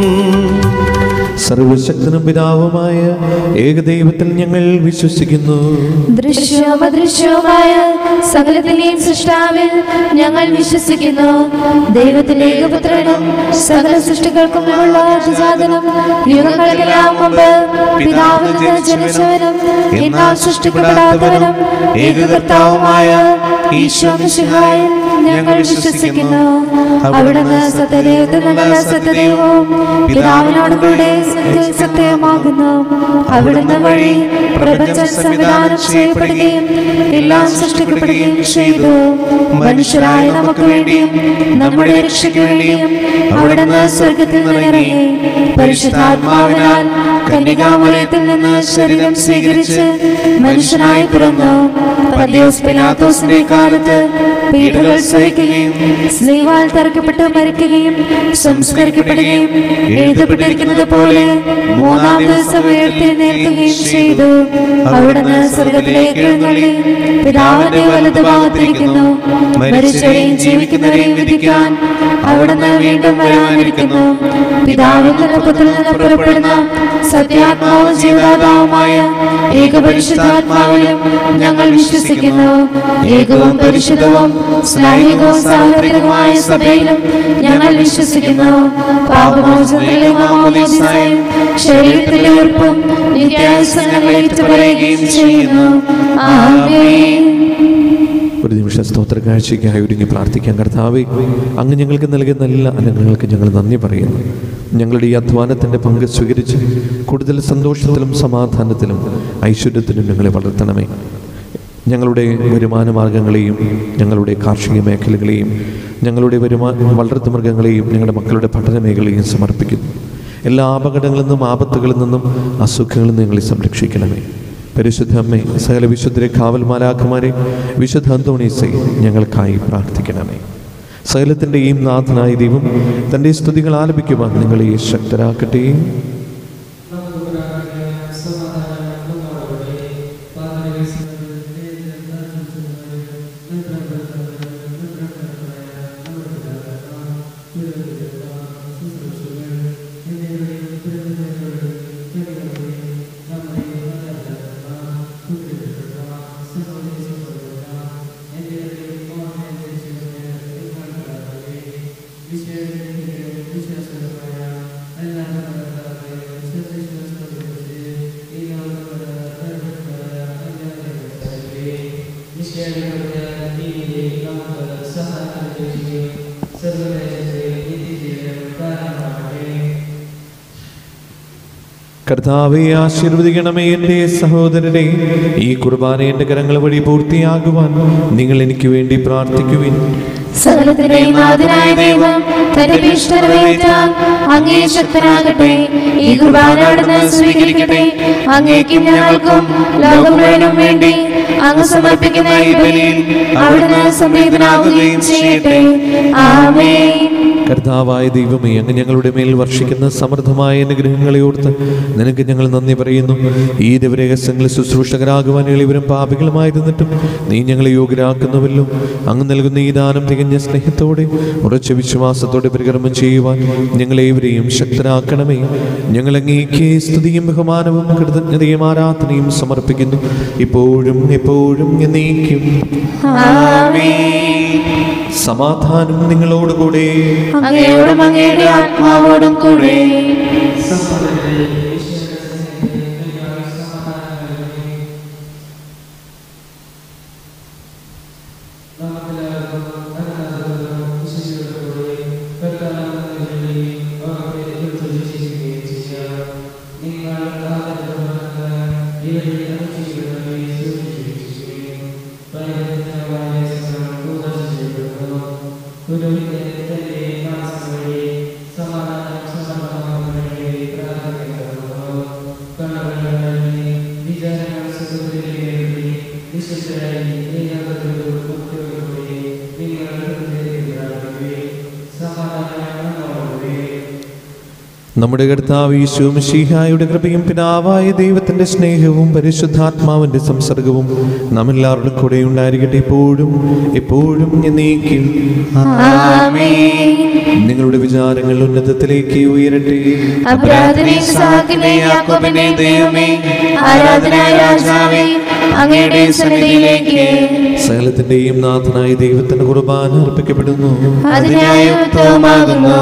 സർവശക്തനും പിതാവുമായ ഏകദൈവത്തിൽ ഞങ്ങൾ വിശ്വസിക്കുന്നു ദൃശ്യവും അദൃശ്യവുമായ സകലത്തിന്റെയും സൃഷ്ടാവിൽ ഞങ്ങൾ വിശ്വസിക്കുന്നു ദൈവത്തിന്റെ ഏകപുത്രനും സകല സൃഷ്ടികൾക്കും ഉള്ള ജാതനും യുഗങ്ങൾക്കെല്ലാം മുമ്പ് പിതാവിൽ നിന്ന് ജനിച്ചവനും എന്നാൽ സൃഷ്ടിക്കപ്പെടാത്തവനും ഏകകർത്താവുമായ ഈശോ മിശിഹായിൽ ഞങ്ങൾ വിശ്വസിക്കുന്നു അവിടുന്ന് സത്യദൈവത്തിൽ നിന്നുള്ള സത്യദൈവവും പിതാവിനോട് കൂടെ സത്യ സത്യമാകുന്നു അവിടുന്ന് വഴി പ്രപഞ്ചം സംവിധാനം ചെയ്യപ്പെടുകയും എല്ലാം സൃഷ്ടിക്കപ്പെടുകയും ചെയ്തു മനുഷ്യരായ നമുക്ക് വേണ്ടിയും നമ്മുടെ രക്ഷയ്ക്ക് വേണ്ടിയും അവിടുന്ന് സ്വർഗത്തിൽ നിന്നിറങ്ങി പരിശുദ്ധാത്മാവിനാൽ കന്യകാമലയത്തിൽ നിന്ന് ശരീരം സ്വീകരിച്ച് മനുഷ്യനായി പിറന്നു പന്തിയോസ് പിലാത്തോസിന്റെ കാലത്ത് പീഡകൾ സഹിക്കുകയും സ്ലീവാൽ തറക്കപ്പെട്ട് മരിക്കുകയും സംസ്കരിക്കപ്പെടുകയും എഴുതപ്പെട്ടിരിക്കുന്നത് പോലെ മൂന്നാം ദിവസം ഉയർത്തെഴുന്നേൽക്കുകയും ചെയ്തു അവിടുന്ന് സ്വർഗത്തിലേക്ക് എഴുന്നള്ളി പിതാവിന്റെ വലതു ഭാഗത്തിരിക്കുന്നു മരിച്ചവരെയും ജീവിക്കുന്നവരെയും വിധിക്കാൻ അവിടുന്ന് വീണ്ടും വരാനിരിക്കുന്നു പിതാവിൽ നിന്ന് പുത്രനിൽ നിന്ന് പുറപ്പെടുന്ന സത്യാത്മാവും ജീവദാതാവുമായ ഏകപരിശുദ്ധാത്മാവിലും ഞങ്ങൾ വിശ്വസിക്കുന്നു ഏകവും പരിശുദ്ധവും സ്നേഹികവും സാർവത്രികവുമായ സഭയിലും ഞങ്ങൾ വിശ്വസിക്കുന്നു പാപമോചനത്തിലെ മാമോദീസായും ശരീരത്തിലെ ഉറപ്പും നിത്യായുസങ്ങൾ ഏറ്റുപറയുകയും ചെയ്യുന്നു ആമേൻ ഒരു നിമിഷം സ്തോത്ര കാഴ്ചയ്ക്കായി ഒരുങ്ങി പ്രാർത്ഥിക്കാൻ കർത്താവേ അങ്ങ് ഞങ്ങൾക്ക് നൽകിയ നല്ല അനുഗ്രഹങ്ങൾക്ക് ഞങ്ങൾ നന്ദി പറയുന്നു ഞങ്ങളുടെ ഈ അധ്വാനത്തിൻ്റെ പങ്ക് സ്വീകരിച്ച് കൂടുതൽ സന്തോഷത്തിലും സമാധാനത്തിലും ഐശ്വര്യത്തിലും ഞങ്ങളെ വളർത്തണമേ ഞങ്ങളുടെ വരുമാന മാർഗങ്ങളെയും ഞങ്ങളുടെ കാർഷിക മേഖലകളെയും ഞങ്ങളുടെ വരുമാ വളർത്തു മൃഗങ്ങളെയും ഞങ്ങളുടെ മക്കളുടെ പഠന മേഖലയെയും സമർപ്പിക്കുന്നു എല്ലാ അപകടങ്ങളിൽ നിന്നും ആപത്തുകളിൽ നിന്നും അസുഖങ്ങളിൽ നിന്നും ഞങ്ങളെ സംരക്ഷിക്കണമേ പരിശുദ്ധ അമ്മേ സകല വിശുദ്ധരെ കാവൽ മാലാഖമാരെ വിശുദ്ധ അന്തോണീസെ ഞങ്ങൾക്കായി പ്രാർത്ഥിക്കണമേ സകലത്തിൻ്റെയും നാഥനായ ദൈവം തൻ്റെ സ്തുതികൾ ആലപിക്കുവാൻ നിങ്ങളെ ശക്തരാക്കട്ടെ കർത്താവെ ആശീർവദിക്കണമേ എൻ്റെ സഹോദരനെ ഈ കുർബാന എൻ്റെ കരങ്ങൾ വഴി പൂർത്തിയാകുവാൻ നിങ്ങൾ എനിക്ക് വേണ്ടി പ്രാർത്ഥിക്കുവിൻ സകലത്തിന്റെയും നാഥനായ ദൈവം തന്റെ ഭീഷണ നിറവേറ്റാൻ അങ്ങേ ശക്തനാകട്ടെ ഈ കുർബാന അവിടുന്ന് സ്വീകരിക്കട്ടെ അങ്ങേക്കും ഞങ്ങൾക്കും ലോകം മുഴുവനും വേണ്ടി അങ്ങ് സമർപ്പിക്കുന്ന ഈ ബലിയിൽ അവിടുന്ന് സംപ്രീതനാവുകയും ചെയ്യട്ടെ ആമേൻ കർത്താവായ ദൈവമേ അങ്ങ് ഞങ്ങളുടെ മേൽ വർഷിക്കുന്ന സമൃദ്ധമായ അനുഗ്രഹങ്ങളെ ഓർത്ത് നിനക്ക് ഞങ്ങൾ നന്ദി പറയുന്നു ഈ ദിവരഹസ്യങ്ങളിൽ ശുശ്രൂഷകരാകുവാൻ എളിവരും പാപികളുമായിരുന്നിട്ടും നീ ഞങ്ങളെ യോഗ്യരാക്കുന്നുവല്ലോ അങ്ങ് നൽകുന്ന ഈ ദാനം തികഞ്ഞ സ്നേഹത്തോടെ ഉറച്ച വിശ്വാസത്തോടെ പരികർമ്മം ചെയ്യുവാൻ ഞങ്ങളേവരെയും ശക്തരാക്കണമേ ഞങ്ങൾ അങ്ങേക്ക് സ്തുതിയും ബഹുമാനവും കൃതജ്ഞതയും ആരാധനയും സമർപ്പിക്കുന്നു ഇപ്പോഴും എപ്പോഴും എന്നേക്കും സമാധാനം നിങ്ങളോടുകൂടെ അങ്ങയോടും അങ്ങയുടെ ആത്മാവോടും കൂടെ നമ്മുടെ കർത്താവ് ഈശോമിശിഹായുടെ കൃപയും പിതാവായ ദൈവത്തിന്റെ സ്നേഹവും പരിശുദ്ധാത്മാവിന്റെ സംസർഗവും നാം എല്ലാവരുടെ കൂടെ ഉണ്ടായിരിക്കട്ടെ എപ്പോഴും എപ്പോഴും എന്നേക്കും നിങ്ങളുടെ വിചാരങ്ങൾ ഉന്നതത്തിലേക്ക് ഉയരട്ടെ അപരാധനെ സഹാക്കിനെ യാക്കോബിനെ ദൈവമേ ആരാധന രാജാവേ അങ്ങയുടെ സന്നിധിയിലേക്ക് സകലത്തിന്റെയും നാഥനായ ദൈവത്തിന്റെ കുർബാന അർപ്പിക്കപ്പെടുന്നു അതിനായി ഉത്തമമാകുന്നു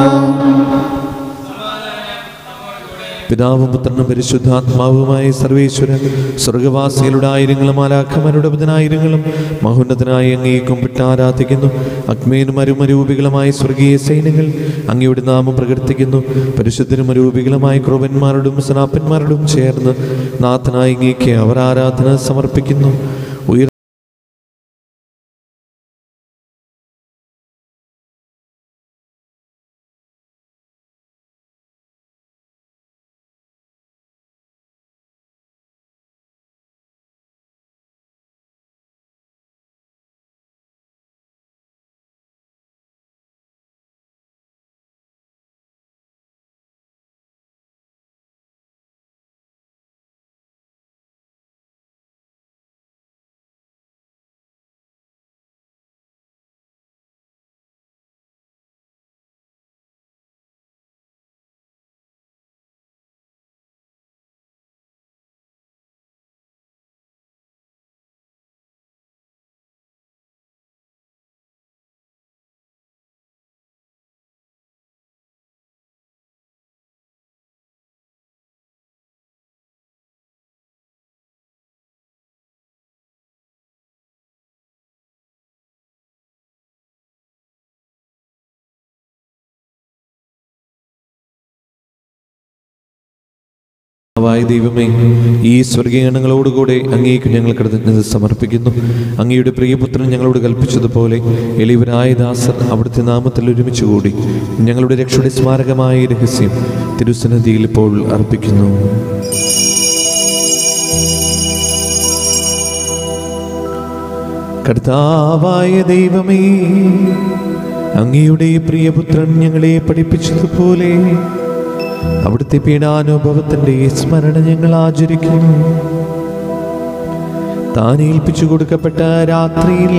പിതാവും പുത്രനും പരിശുദ്ധാത്മാവുമായ സർവേശ്വരൻ സ്വർഗവാസികളുടെ ആയിരങ്ങളും ആലാഖമാരുടെ പതിനായിരങ്ങളും മഹോന്നതനായ അങ്ങേ കുമ്പിട്ട് ആരാധിക്കുന്നു അഗ്മേനും അരുമരൂപികളുമായ സ്വർഗീയ സൈന്യങ്ങൾ അങ്ങയുടെ നാമം പ്രകീർത്തിക്കുന്നു പരിശുദ്ധരും അരൂപികളുമായ ക്രോവന്മാരോടും സനാപ്പന്മാരോടും ചേർന്ന് നാഥനായ അങ്ങേക്ക് അവർ ആരാധന സമർപ്പിക്കുന്നു ഉയർ ായ ദൈവമേ ഈ സ്വർഗീയണങ്ങളോടുകൂടെ അങ്ങേക്ക് ഞങ്ങൾ കൃതജ്ഞത സമർപ്പിക്കുന്നു അങ്ങയുടെ പ്രിയപുത്രൻ ഞങ്ങളോട് കൽപ്പിച്ചതുപോലെ എളിവരായ ദാസർ അവിടുത്തെ നാമത്തിൽ ഒരുമിച്ച് കൂടി ഞങ്ങളുടെ രക്ഷയുടെ സ്മാരകമായ ഈ രഹസ്യം തിരുസന്നിധിയിൽ ഇപ്പോൾ അർപ്പിക്കുന്നു കർത്താവായ ദൈവമേ അങ്ങയുടെ പ്രിയപുത്രൻ ഞങ്ങളെ പഠിപ്പിച്ചതുപോലെ അവിടുത്തെ പീഡാനുഭവത്തിന്റെ സ്മരണ ഞങ്ങൾ ആചരിക്കുന്നു താൻ ഏൽപ്പിച്ചു കൊടുക്കപ്പെട്ട രാത്രിയിൽ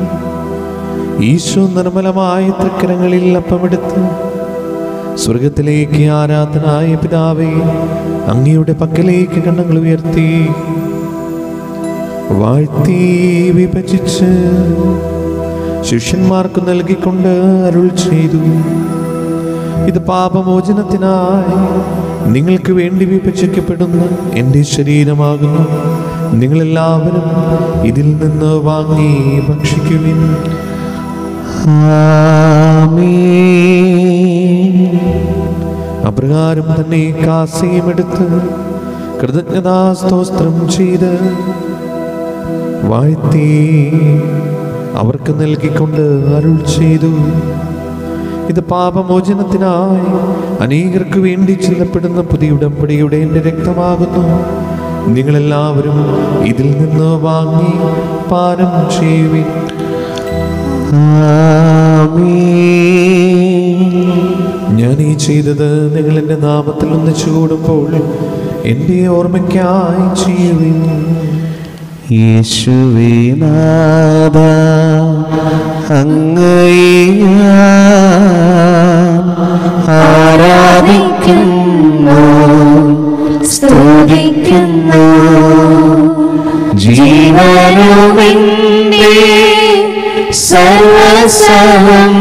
ഈശോ നിർമ്മലമായ തൃക്കരങ്ങളിൽ അപ്പമെടുത്ത് സ്വർഗത്തിലേക്ക് ആരാധനായ പിതാവേ അങ്ങയുടെ പക്കലേക്ക് കണ്ണങ്ങൾ ഉയർത്തി വാഴ്ത്തി വിഭജിച്ച് ശിഷ്യന്മാർക്ക് നൽകിക്കൊണ്ട് അരുൾ ചെയ്തു ഇത് പാപമോചനത്തിനായി നിങ്ങൾക്ക് വേണ്ടി വിഭജിക്കപ്പെടുന്ന എൻ്റെ ശരീരമാകുന്നു നിങ്ങളെല്ലാവരും ഇതിൽ നിന്ന് വാങ്ങി ഭക്ഷിക്കുവിൻ അപ്രകാരം തന്നെ കാസയും എടുത്ത് കൃതജ്ഞതാസ്തോത്രം ചെയ്ത് വാഴ്ത്തി അവർക്ക് നൽകിക്കൊണ്ട് അരുൾ ചെയ്തു ഇത് പാപമോചനത്തിനായി അനേകർക്ക് വേണ്ടി ചെല്ലപ്പെടുന്ന പുതിയ ഉടമ്പടിയുടെ എൻ്റെ രക്തമാകുന്നു നിങ്ങളെല്ലാവരും ഇതിൽ നിന്ന് വാങ്ങി പാനം ചെയ്യുവിൻ ഞാൻ ഈ ചെയ്തത് നിങ്ങൾ എൻ്റെ നാമത്തിൽ ഒന്നിച്ചു കൂടുമ്പോൾ എൻ്റെ ഓർമ്മയ്ക്കായി ചെയ്യുവിൻ യേശുവേ നാഥ അങ്ങയെ ഞാൻ ആരാധിക്കുന്നു സ്തുതിക്കുന്നു ജീവനുമെന്റെ സർവസവം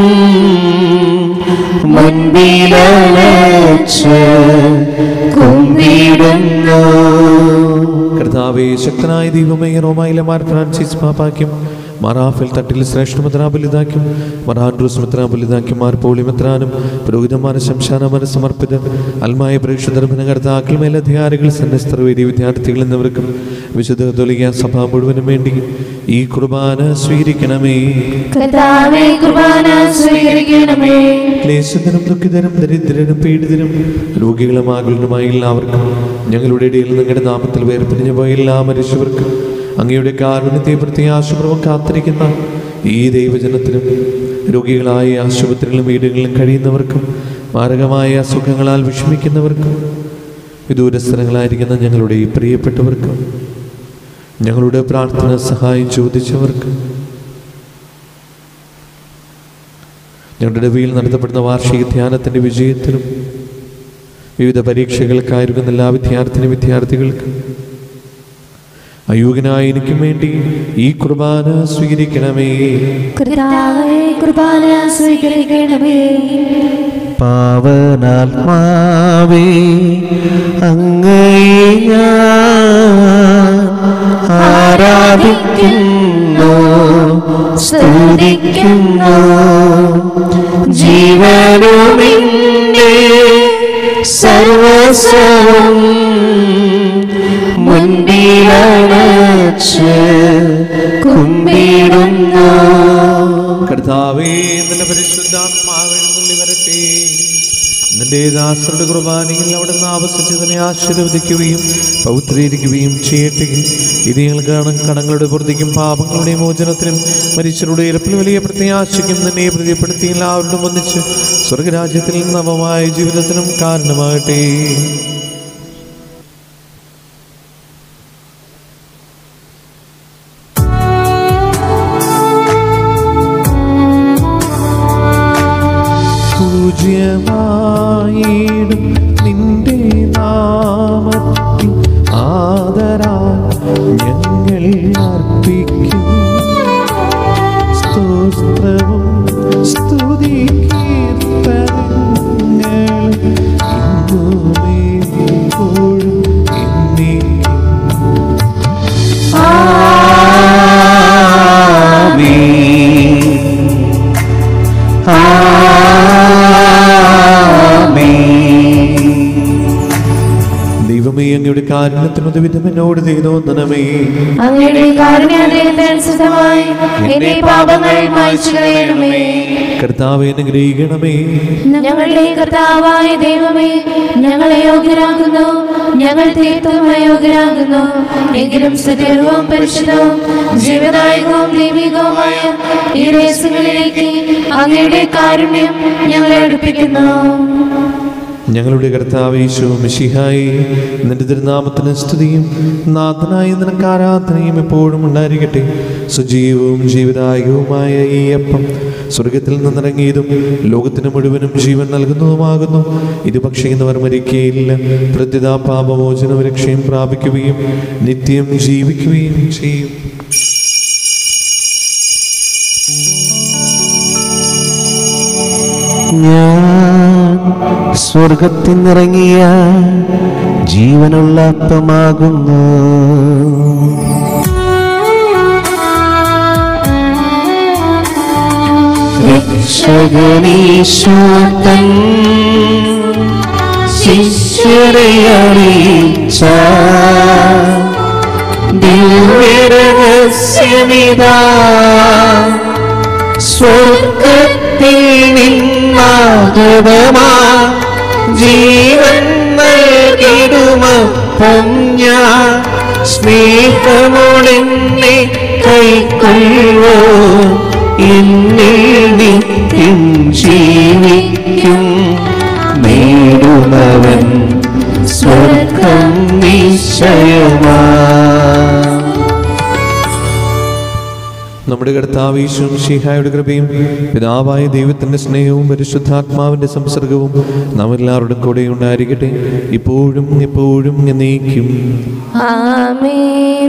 മുൻപിലച്ച് കുമ്പിടുന്നു കർത്താവേ ശക്തനായ ദൈവമേ റോമായിലെ മാർ ഫ്രാൻസിസ് പാപ്പാക്കും മാറാഫിൽ തട്ടിൽ ശ്രേഷ്ഠമെത്രാബലിതാക്കും മറാൻഡ്രൂസ് മെത്രാബലിതാക്കും മാർ പോളിമെത്രാനും പുരോഹിതന്മാരെ ശംശാനമാരെ സമർപ്പിത അൽമായ പ്രേക്ഷകർ ഭനകർത്താക്കൾ മേലധികാരികൾ സന്യസ്തർ വേദി വിദ്യാർത്ഥികൾ എന്നിവർക്കും വിശുദ്ധ തൊലിക സഭ മുഴുവനും വേണ്ടി ഈ കുർബാന സ്വീകരിക്കണമേ കർത്താവേ കുർബാന സ്വീകരിക്കണമേ ക്ലേശത്തിനും ദുഃഖിതരും ദരിദ്രരും പീഡിതരും രോഗികളും ആകുലരുമായ എല്ലാവർക്കും ഞങ്ങളുടെ ഇടയിൽ നിങ്ങളുടെ നാമത്തിൽ വേർപിരിഞ്ഞു പോയ എല്ലാ മനുഷ്യർക്കും അങ്ങയുടെ കാരുണ്യത്തെ പ്രത്യാശപൂർവ്വം കാത്തിരിക്കുന്ന ഈ ദൈവജനത്തിനും രോഗികളായ ആശുപത്രികളിലും വീടുകളിലും കഴിയുന്നവർക്കും മാരകമായ അസുഖങ്ങളാൽ വിഷമിക്കുന്നവർക്കും വിദൂരസ്ഥലങ്ങളായിരിക്കുന്ന ഞങ്ങളുടെ ഈ പ്രിയപ്പെട്ടവർക്കും ഞങ്ങളുടെ പ്രാർത്ഥന സഹായം ചോദിച്ചവർക്ക് ഞങ്ങളുടെ ഇടവയിൽ നടത്തപ്പെടുന്ന വാർഷിക ധ്യാനത്തിൻ്റെ വിജയത്തിലും വിവിധ പരീക്ഷകൾക്കായിരിക്കുന്ന എല്ലാ വിദ്യാർത്ഥിനി വിദ്യാർത്ഥികൾക്കും അയോഗ്യനായ എനിക്കും വേണ്ടി ഈ കുർബാന സ്വീകരിക്കണമേ കർത്താവേ കുർബാന സ്വീകരിക്കണമേ പാവനാത്മാവേ അങ്ങയെ ഞാൻ ആരാധിക്കുന്നു സ്തുതിക്കുന്നു ജീവനുമിൻ്റെ സർവസ്വവും മുൻപിലണച്ച് കുമ്പിടുന്നു കർത്താവേ നിന്റെ പരിശുദ്ധാത്മാവിനുള്ളിൽ വരട്ടെ നിന്റെ ദാസരുടെ കുർബാനയിൽ അവിടെ നിന്ന് ആവസിച്ചതിനെ ആശീർവദിക്കുകയും പൗത്രീകരിക്കുകയും ചെയ്യട്ടെ ഇത് ഞങ്ങൾക്കാണ് കടങ്ങളുടെ പൂർത്തിക്കും പാപങ്ങളുടെ മോചനത്തിനും മരിച്ചവരുടെ ഇരപ്പിൽ വലിയ പ്രത്യാശയ്ക്കും നിന്നെ പ്രീതിപ്പെടുത്തി എല്ലാവരോടും ഒന്നിച്ച് സ്വർഗരാജ്യത്തിൽ നവമായ ജീവിതത്തിനും കാരണമാകട്ടെ പൂജ്യമായിടും നിന്റെ നാമത്തിൽ ആദരാ ഞങ്ങൾ അർപ്പിക്കും സ്തോത്രവും സ്തുതി കീർത്തനങ്ങൾ ഇന്നുമേ എപ്പോഴും എന്നേക്കും ദൈവമേ അങ്ങയുടെ കാരുണ്യത്തിനൊരു വിധം എന്നോട് ചെയ്തോന്നണമേ അങ്ങയുടെ കാരുണ്യാദയത്തിനനുസൃതമായി എന്റെ പാപങ്ങൾ മായ്ച്ചു കളയണമേ കർത്താവെ അനുഗ്രഹിക്കണമേ ഞങ്ങളുടെ കർത്താവായ ദൈവമേ ഞങ്ങളെ യോഗ്യരാകുന്നു ഞങ്ങൾ തീർത്തും അയോഗ്യരാകുന്നു എങ്കിലും സത്യവും പരിശുദ്ധവും ജീവനായകവും ദൈവികവുമായ ഈ രഹസ്യങ്ങളിലേക്ക് അങ്ങയുടെ കാരുണ്യം ഞങ്ങളെ അടുപ്പിക്കുന്നു ഞങ്ങളുടെ കർത്താവേശു മിഷിഹായി നിന്റെ തിരുനാമത്തിന് സ്തുതിയും നാഥനായ നിനക്ക് ആരാധനയും എപ്പോഴും ഉണ്ടായിരിക്കട്ടെ സജീവവും ജീവദായകവുമായ ഈ അപ്പം സ്വർഗത്തിൽ നിന്നിറങ്ങിയതും ലോകത്തിന് മുഴുവനും ജീവൻ നൽകുന്നതുമാകുന്നു ഇത് ഭക്ഷിക്കുന്നവർ മരിക്കുകയില്ല പ്രത്യതാ പാപമോചന രക്ഷയും പ്രാപിക്കുകയും നിത്യം ജീവിക്കുകയും ചെയ്യും ഞാൻ സ്വർഗത്തിൽ നിറങ്ങിയ ജീവനുള്ള അപ്പമാകുന്നു രക്ഷകനീശോത്തൻ ശിഷ്യരെ അറിയിച്ച ദിവ്യരഹസ്യമിതാ സ്വർഗത്തിൽ നിന്നാഗതമാ ജീവൻ നൽകിടുമപ്പം ഞാൻ സ്നേഹമോടെന്നെ കൈക്കൊള്ളുവോ എന്നിൽ നിത്യം ജീവിക്കും നേടുന്നവൻ സ്വർഗം നിശ്ചയമാ നമ്മുടെ കർത്താവീശും ഷിഹായുടെ കൃപയും പിതാവായ ദൈവത്തിന്റെ സ്നേഹവും പരിശുദ്ധാത്മാവിന്റെ സംസർഗവും നാം എല്ലാവരുടെ കൂടെ ഉണ്ടായിരിക്കട്ടെ ഇപ്പോഴും എപ്പോഴും എന്നേക്കും ആമേൻ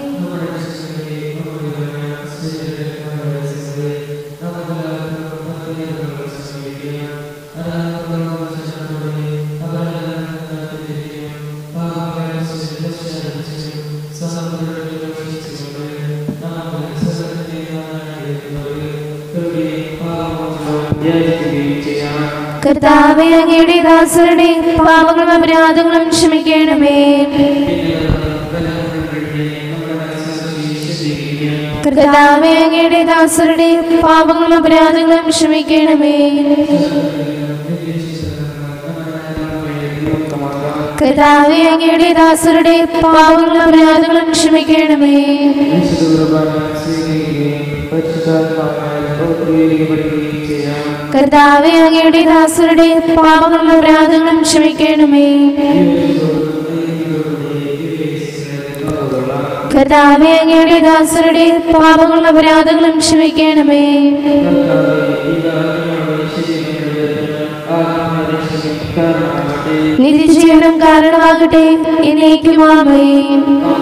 കർത്താവെ അങ്ങയുടെ ദാസരുടെ പാപങ്ങളും അപരാധങ്ങളും ക്ഷമിക്കണമേ കർത്താവെ അങ്ങയുടെ ദാസരുടെ പാപങ്ങളും അപരാധങ്ങളും ക്ഷമിക്കണമേ കർത്താവെ അങ്ങയുടെ ദാസരുടെ പാപങ്ങളും അപരാധങ്ങളും ക്ഷമിക്കണമേ പരിശുദ്ധ കുർബാന സ്വീകരിക്കുകയും പരിശുദ്ധാത്മാവിനാൽ കർത്താവെ അങ്ങയുടെ ദാസരുടെ പാപങ്ങളും അപരാധങ്ങളും ക്ഷമിക്കണമേ കർത്താവെ അങ്ങയുടെ ദാസരുടെ പാപങ്ങളും അപരാധങ്ങളും ക്ഷമിക്കണമേ നിത്യജീവനം കാരണമാകട്ടെ എന്നേക്കും ആമേൻ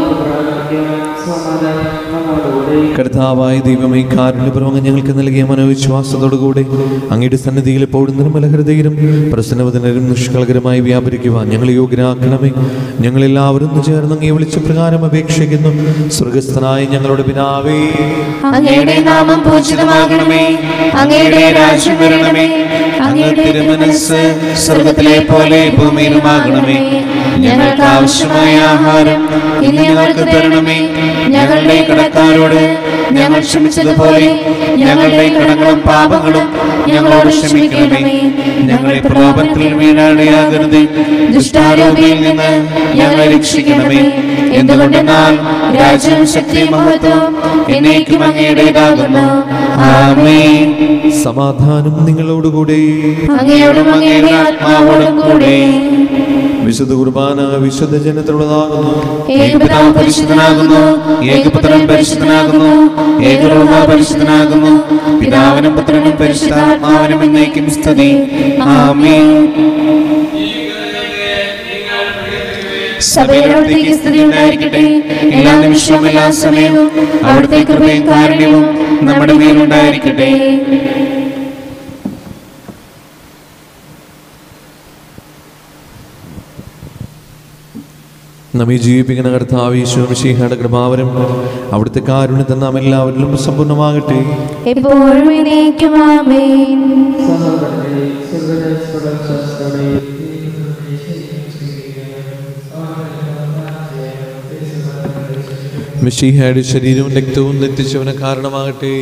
കർത്താവായ ദൈവമേ കാരുണ്യപൂർവ്വം ഞങ്ങൾക്ക് നൽകിയ മനോവിശ്വാസത്തോടുകൂടെ അങ്ങയുടെ സന്നിധിയിൽ എപ്പോഴും നിർമ്മല ഹൃദയരും പ്രസന്നവദനരും നിഷ്കളകരമായി വ്യാപരിക്കുവാൻ ഞങ്ങളെ യോഗ്യരാക്കണമേ ഞങ്ങളെല്ലാവരും ഒന്ന് ചേർന്ന് അങ്ങേ വിളിച്ച പ്രകാരം അപേക്ഷിക്കുന്നു സ്വർഗസ്ഥനായ ഞങ്ങളുടെ പിതാവേ അങ്ങയുടെ നാമം പൂജിതമാകണമേ അങ്ങയുടെ രാജ്യം വരണമേ അങ്ങയുടെ തിരുമനസ് സ്വർഗത്തിലെ പോലെ ഭൂമിയിലുമാകണമേ ഞങ്ങൾക്ക് ആവശ്യമായ ആഹാരം ഇന്ന് ഞങ്ങൾക്ക് തരണമേ ഞങ്ങളുടെ കടക്കാരോട് ഞങ്ങൾ ക്ഷമിച്ചതുപോലെ ഞങ്ങളുടെ കടങ്ങളും പാപങ്ങളും ഞങ്ങളോട് ക്ഷമിക്കണമേ ഞങ്ങളെ പ്രലോഭനത്തിൽ വീഴാടെയാകരുത് ദുഷ്ടാരോപിയിൽ നിന്ന് ഞങ്ങളെ രക്ഷിക്കണമേ എന്തുകൊണ്ടെന്നാൽ രാജ്യവും ശക്തിയും മഹത്വവും എന്നേക്കും അങ്ങയുടേതാകുന്നു ആമേൻ സമാധാനം നിങ്ങളോടുകൂടെ അങ്ങയോടും അങ്ങയുടെ ആത്മാവോടും കൂടെ വിശുദ്ധ കുർബാന വിശുദ്ധ ജനത്തിലുള്ളതാകുന്നു ഏകപിതാവ് പരിശുദ്ധനാകുന്നു ഏകപുത്രൻ പരിശുദ്ധനാകുന്നു ഏകരൂപ പരിശുദ്ധനാകുന്നു പിതാവിനും പുത്രനും പരിശുദ്ധാത്മാവിനും എന്നേക്കും സ്തുതി ആമേൻ സഭയിലവിടത്തേക്ക് സ്തുതി ഉണ്ടായിരിക്കട്ടെ എല്ലാ നിമിഷവും എല്ലാ സമയവും അവിടുത്തെ കൃപയും കാരുണ്യവും നമ്മുടെ മേലുണ്ടായിരിക്കട്ടെ നമ്മെ ജീവിപ്പിക്കുന്ന കർത്താവ് ഈശോമിശിഹയുടെ കൃപാവരം അവിടുത്തെ കാരുണ്യത്തിൽ നാം എല്ലാവരിലും സമ്പൂർണ്ണമാകട്ടെ എപ്പോഴും എന്നേക്കും ആമേൻ മിഷിഹയുടെ ശരീരവും രക്തവും നെറ്റിച്ചവന് കാരണമാകട്ടെ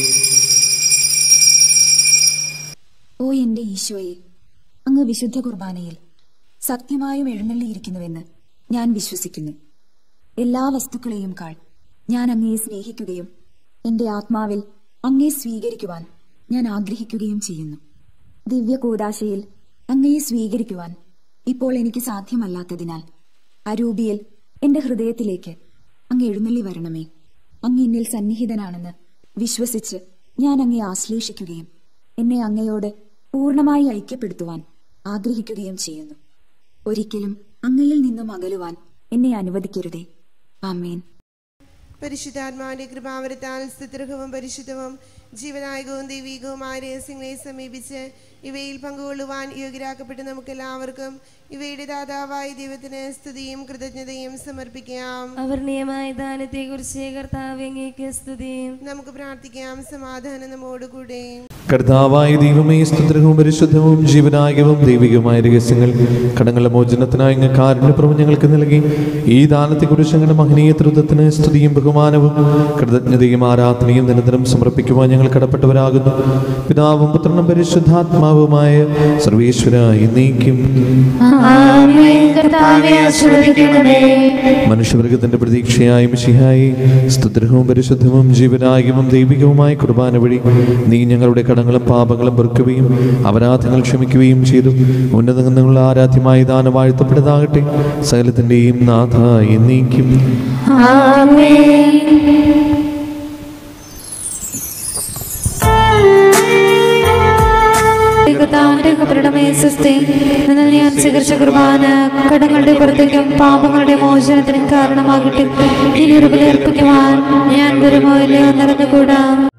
ഓ എന്റെ ഈശോയെ അങ്ങ് വിശുദ്ധ കുർബാനയിൽ സത്യമായും എഴുന്നള്ളിയിരിക്കുന്നുവെന്ന് ഞാൻ വിശ്വസിക്കുന്നു എല്ലാ വസ്തുക്കളെയും കാൾ ഞാൻ അങ്ങയെ സ്നേഹിക്കുകയും എന്റെ ആത്മാവിൽ അങ്ങയെ സ്വീകരിക്കുവാൻ ഞാൻ ആഗ്രഹിക്കുകയും ചെയ്യുന്നു ദിവ്യ കൂതാശയിൽ അങ്ങയെ സ്വീകരിക്കുവാൻ ഇപ്പോൾ എനിക്ക് സാധ്യമല്ലാത്തതിനാൽ അരൂപിയിൽ എന്റെ ഹൃദയത്തിലേക്ക് അങ്ങ് എഴുന്നള്ളി വരണമേ അങ്ങ് എന്നിൽ സന്നിഹിതനാണെന്ന് വിശ്വസിച്ച് ഞാൻ അങ്ങയെ ആശ്ലേഷിക്കുകയും എന്നെ അങ്ങയോട് പൂർണ്ണമായി ഐക്യപ്പെടുത്തുവാൻ ആഗ്രഹിക്കുകയും ചെയ്യുന്നു ഒരിക്കലും അങ്ങയിൽ നിന്നും അകലുവാൻ എന്നെ അനുവദിക്കരുതേ ആമേൻ പരിശുദ്ധാത്മാവിന്റെ കൃപാവരത്താൽ സ്തുത്യർഹവും പരിശുദ്ധവും ജീവനായകവും ദൈവികവുമായ രഹസ്യങ്ങളെ സമീപിച്ച് ഇവയിൽ പങ്കുകൊള്ളുവാൻ യോഗ്യരാക്കപ്പെട്ട നമുക്കെല്ലാവർക്കും ഇവയുടെ ദാതാവായ ദൈവത്തിന് സ്തുതിയും കൃതജ്ഞതയും സമർപ്പിക്കാം അവർണീയമായ ദാനത്തെക്കുറിച്ച് കർത്താവ് അങ്ങേക്ക് സ്തുതിയും നമുക്ക് പ്രാർത്ഥിക്കാം സമാധാനം നമ്മോടുകൂടെ കർത്താവായ ദൈവമേ സ്തുത്രവും പരിശുദ്ധവും ജീവനായകവും ദൈവികവുമായ രഹസ്യങ്ങൾ കടങ്ങളുടെ മോചനത്തിനായി അങ്ങ് കാരുണ്യപ്രഭം ഞങ്ങൾക്ക് നൽകി ഈ ദാനത്തെക്കുറിച്ച് ഞങ്ങളുടെ മഹനീയ ത്രിത്വത്തിന് സ്തുതിയും ബഹുമാനവും കൃതജ്ഞതയും ആരാധനയും നിരന്തരം സമർപ്പിക്കുവാൻ ഞങ്ങൾ കടപ്പെട്ടവരാകുന്നു പിതാവും പുത്രനും പരിശുദ്ധാത്മാവുമായ സർവീശ്വര എന്നേക്കും ആമേൻ കർത്താവെ ആശീർവദിക്കണമേ മനുഷ്യവർഗത്തിന്റെ പ്രതീക്ഷയായ മിശിഹായി സ്തുത്രവും പരിശുദ്ധവും ജീവനായകവും ദൈവികവുമായ കുർബാന വഴി നീ ഞങ്ങളുടെ കടങ്ങളും പാപങ്ങളും വെറുക്കുകയും അപരാധങ്ങൾ ക്ഷമിക്കുകയും ചെയ്തു ഉന്നതങ്ങളുള്ള ആരാധ്യമായ ദാനം വാഴ്ത്തപ്പെട്ടതാകട്ടെ സകലത്തിന്റെയും നാഥ എന്നേക്കും ആമേൻ കർത്താവിന്റെ കബറുടമേ സ്വസ്തി നിങ്ങൾ ഞാൻ സ്വീകരിച്ച കുർബാന കടങ്ങളുടെ പുറത്തേക്കും പാപങ്ങളുടെ മോചനത്തിനും കാരണമാകട്ടെ ഇനി ഒരു ബലി അർപ്പിക്കുവാൻ ഞാൻ വരുമോ ഇല്ലയോ നിറഞ്ഞുകൂടാം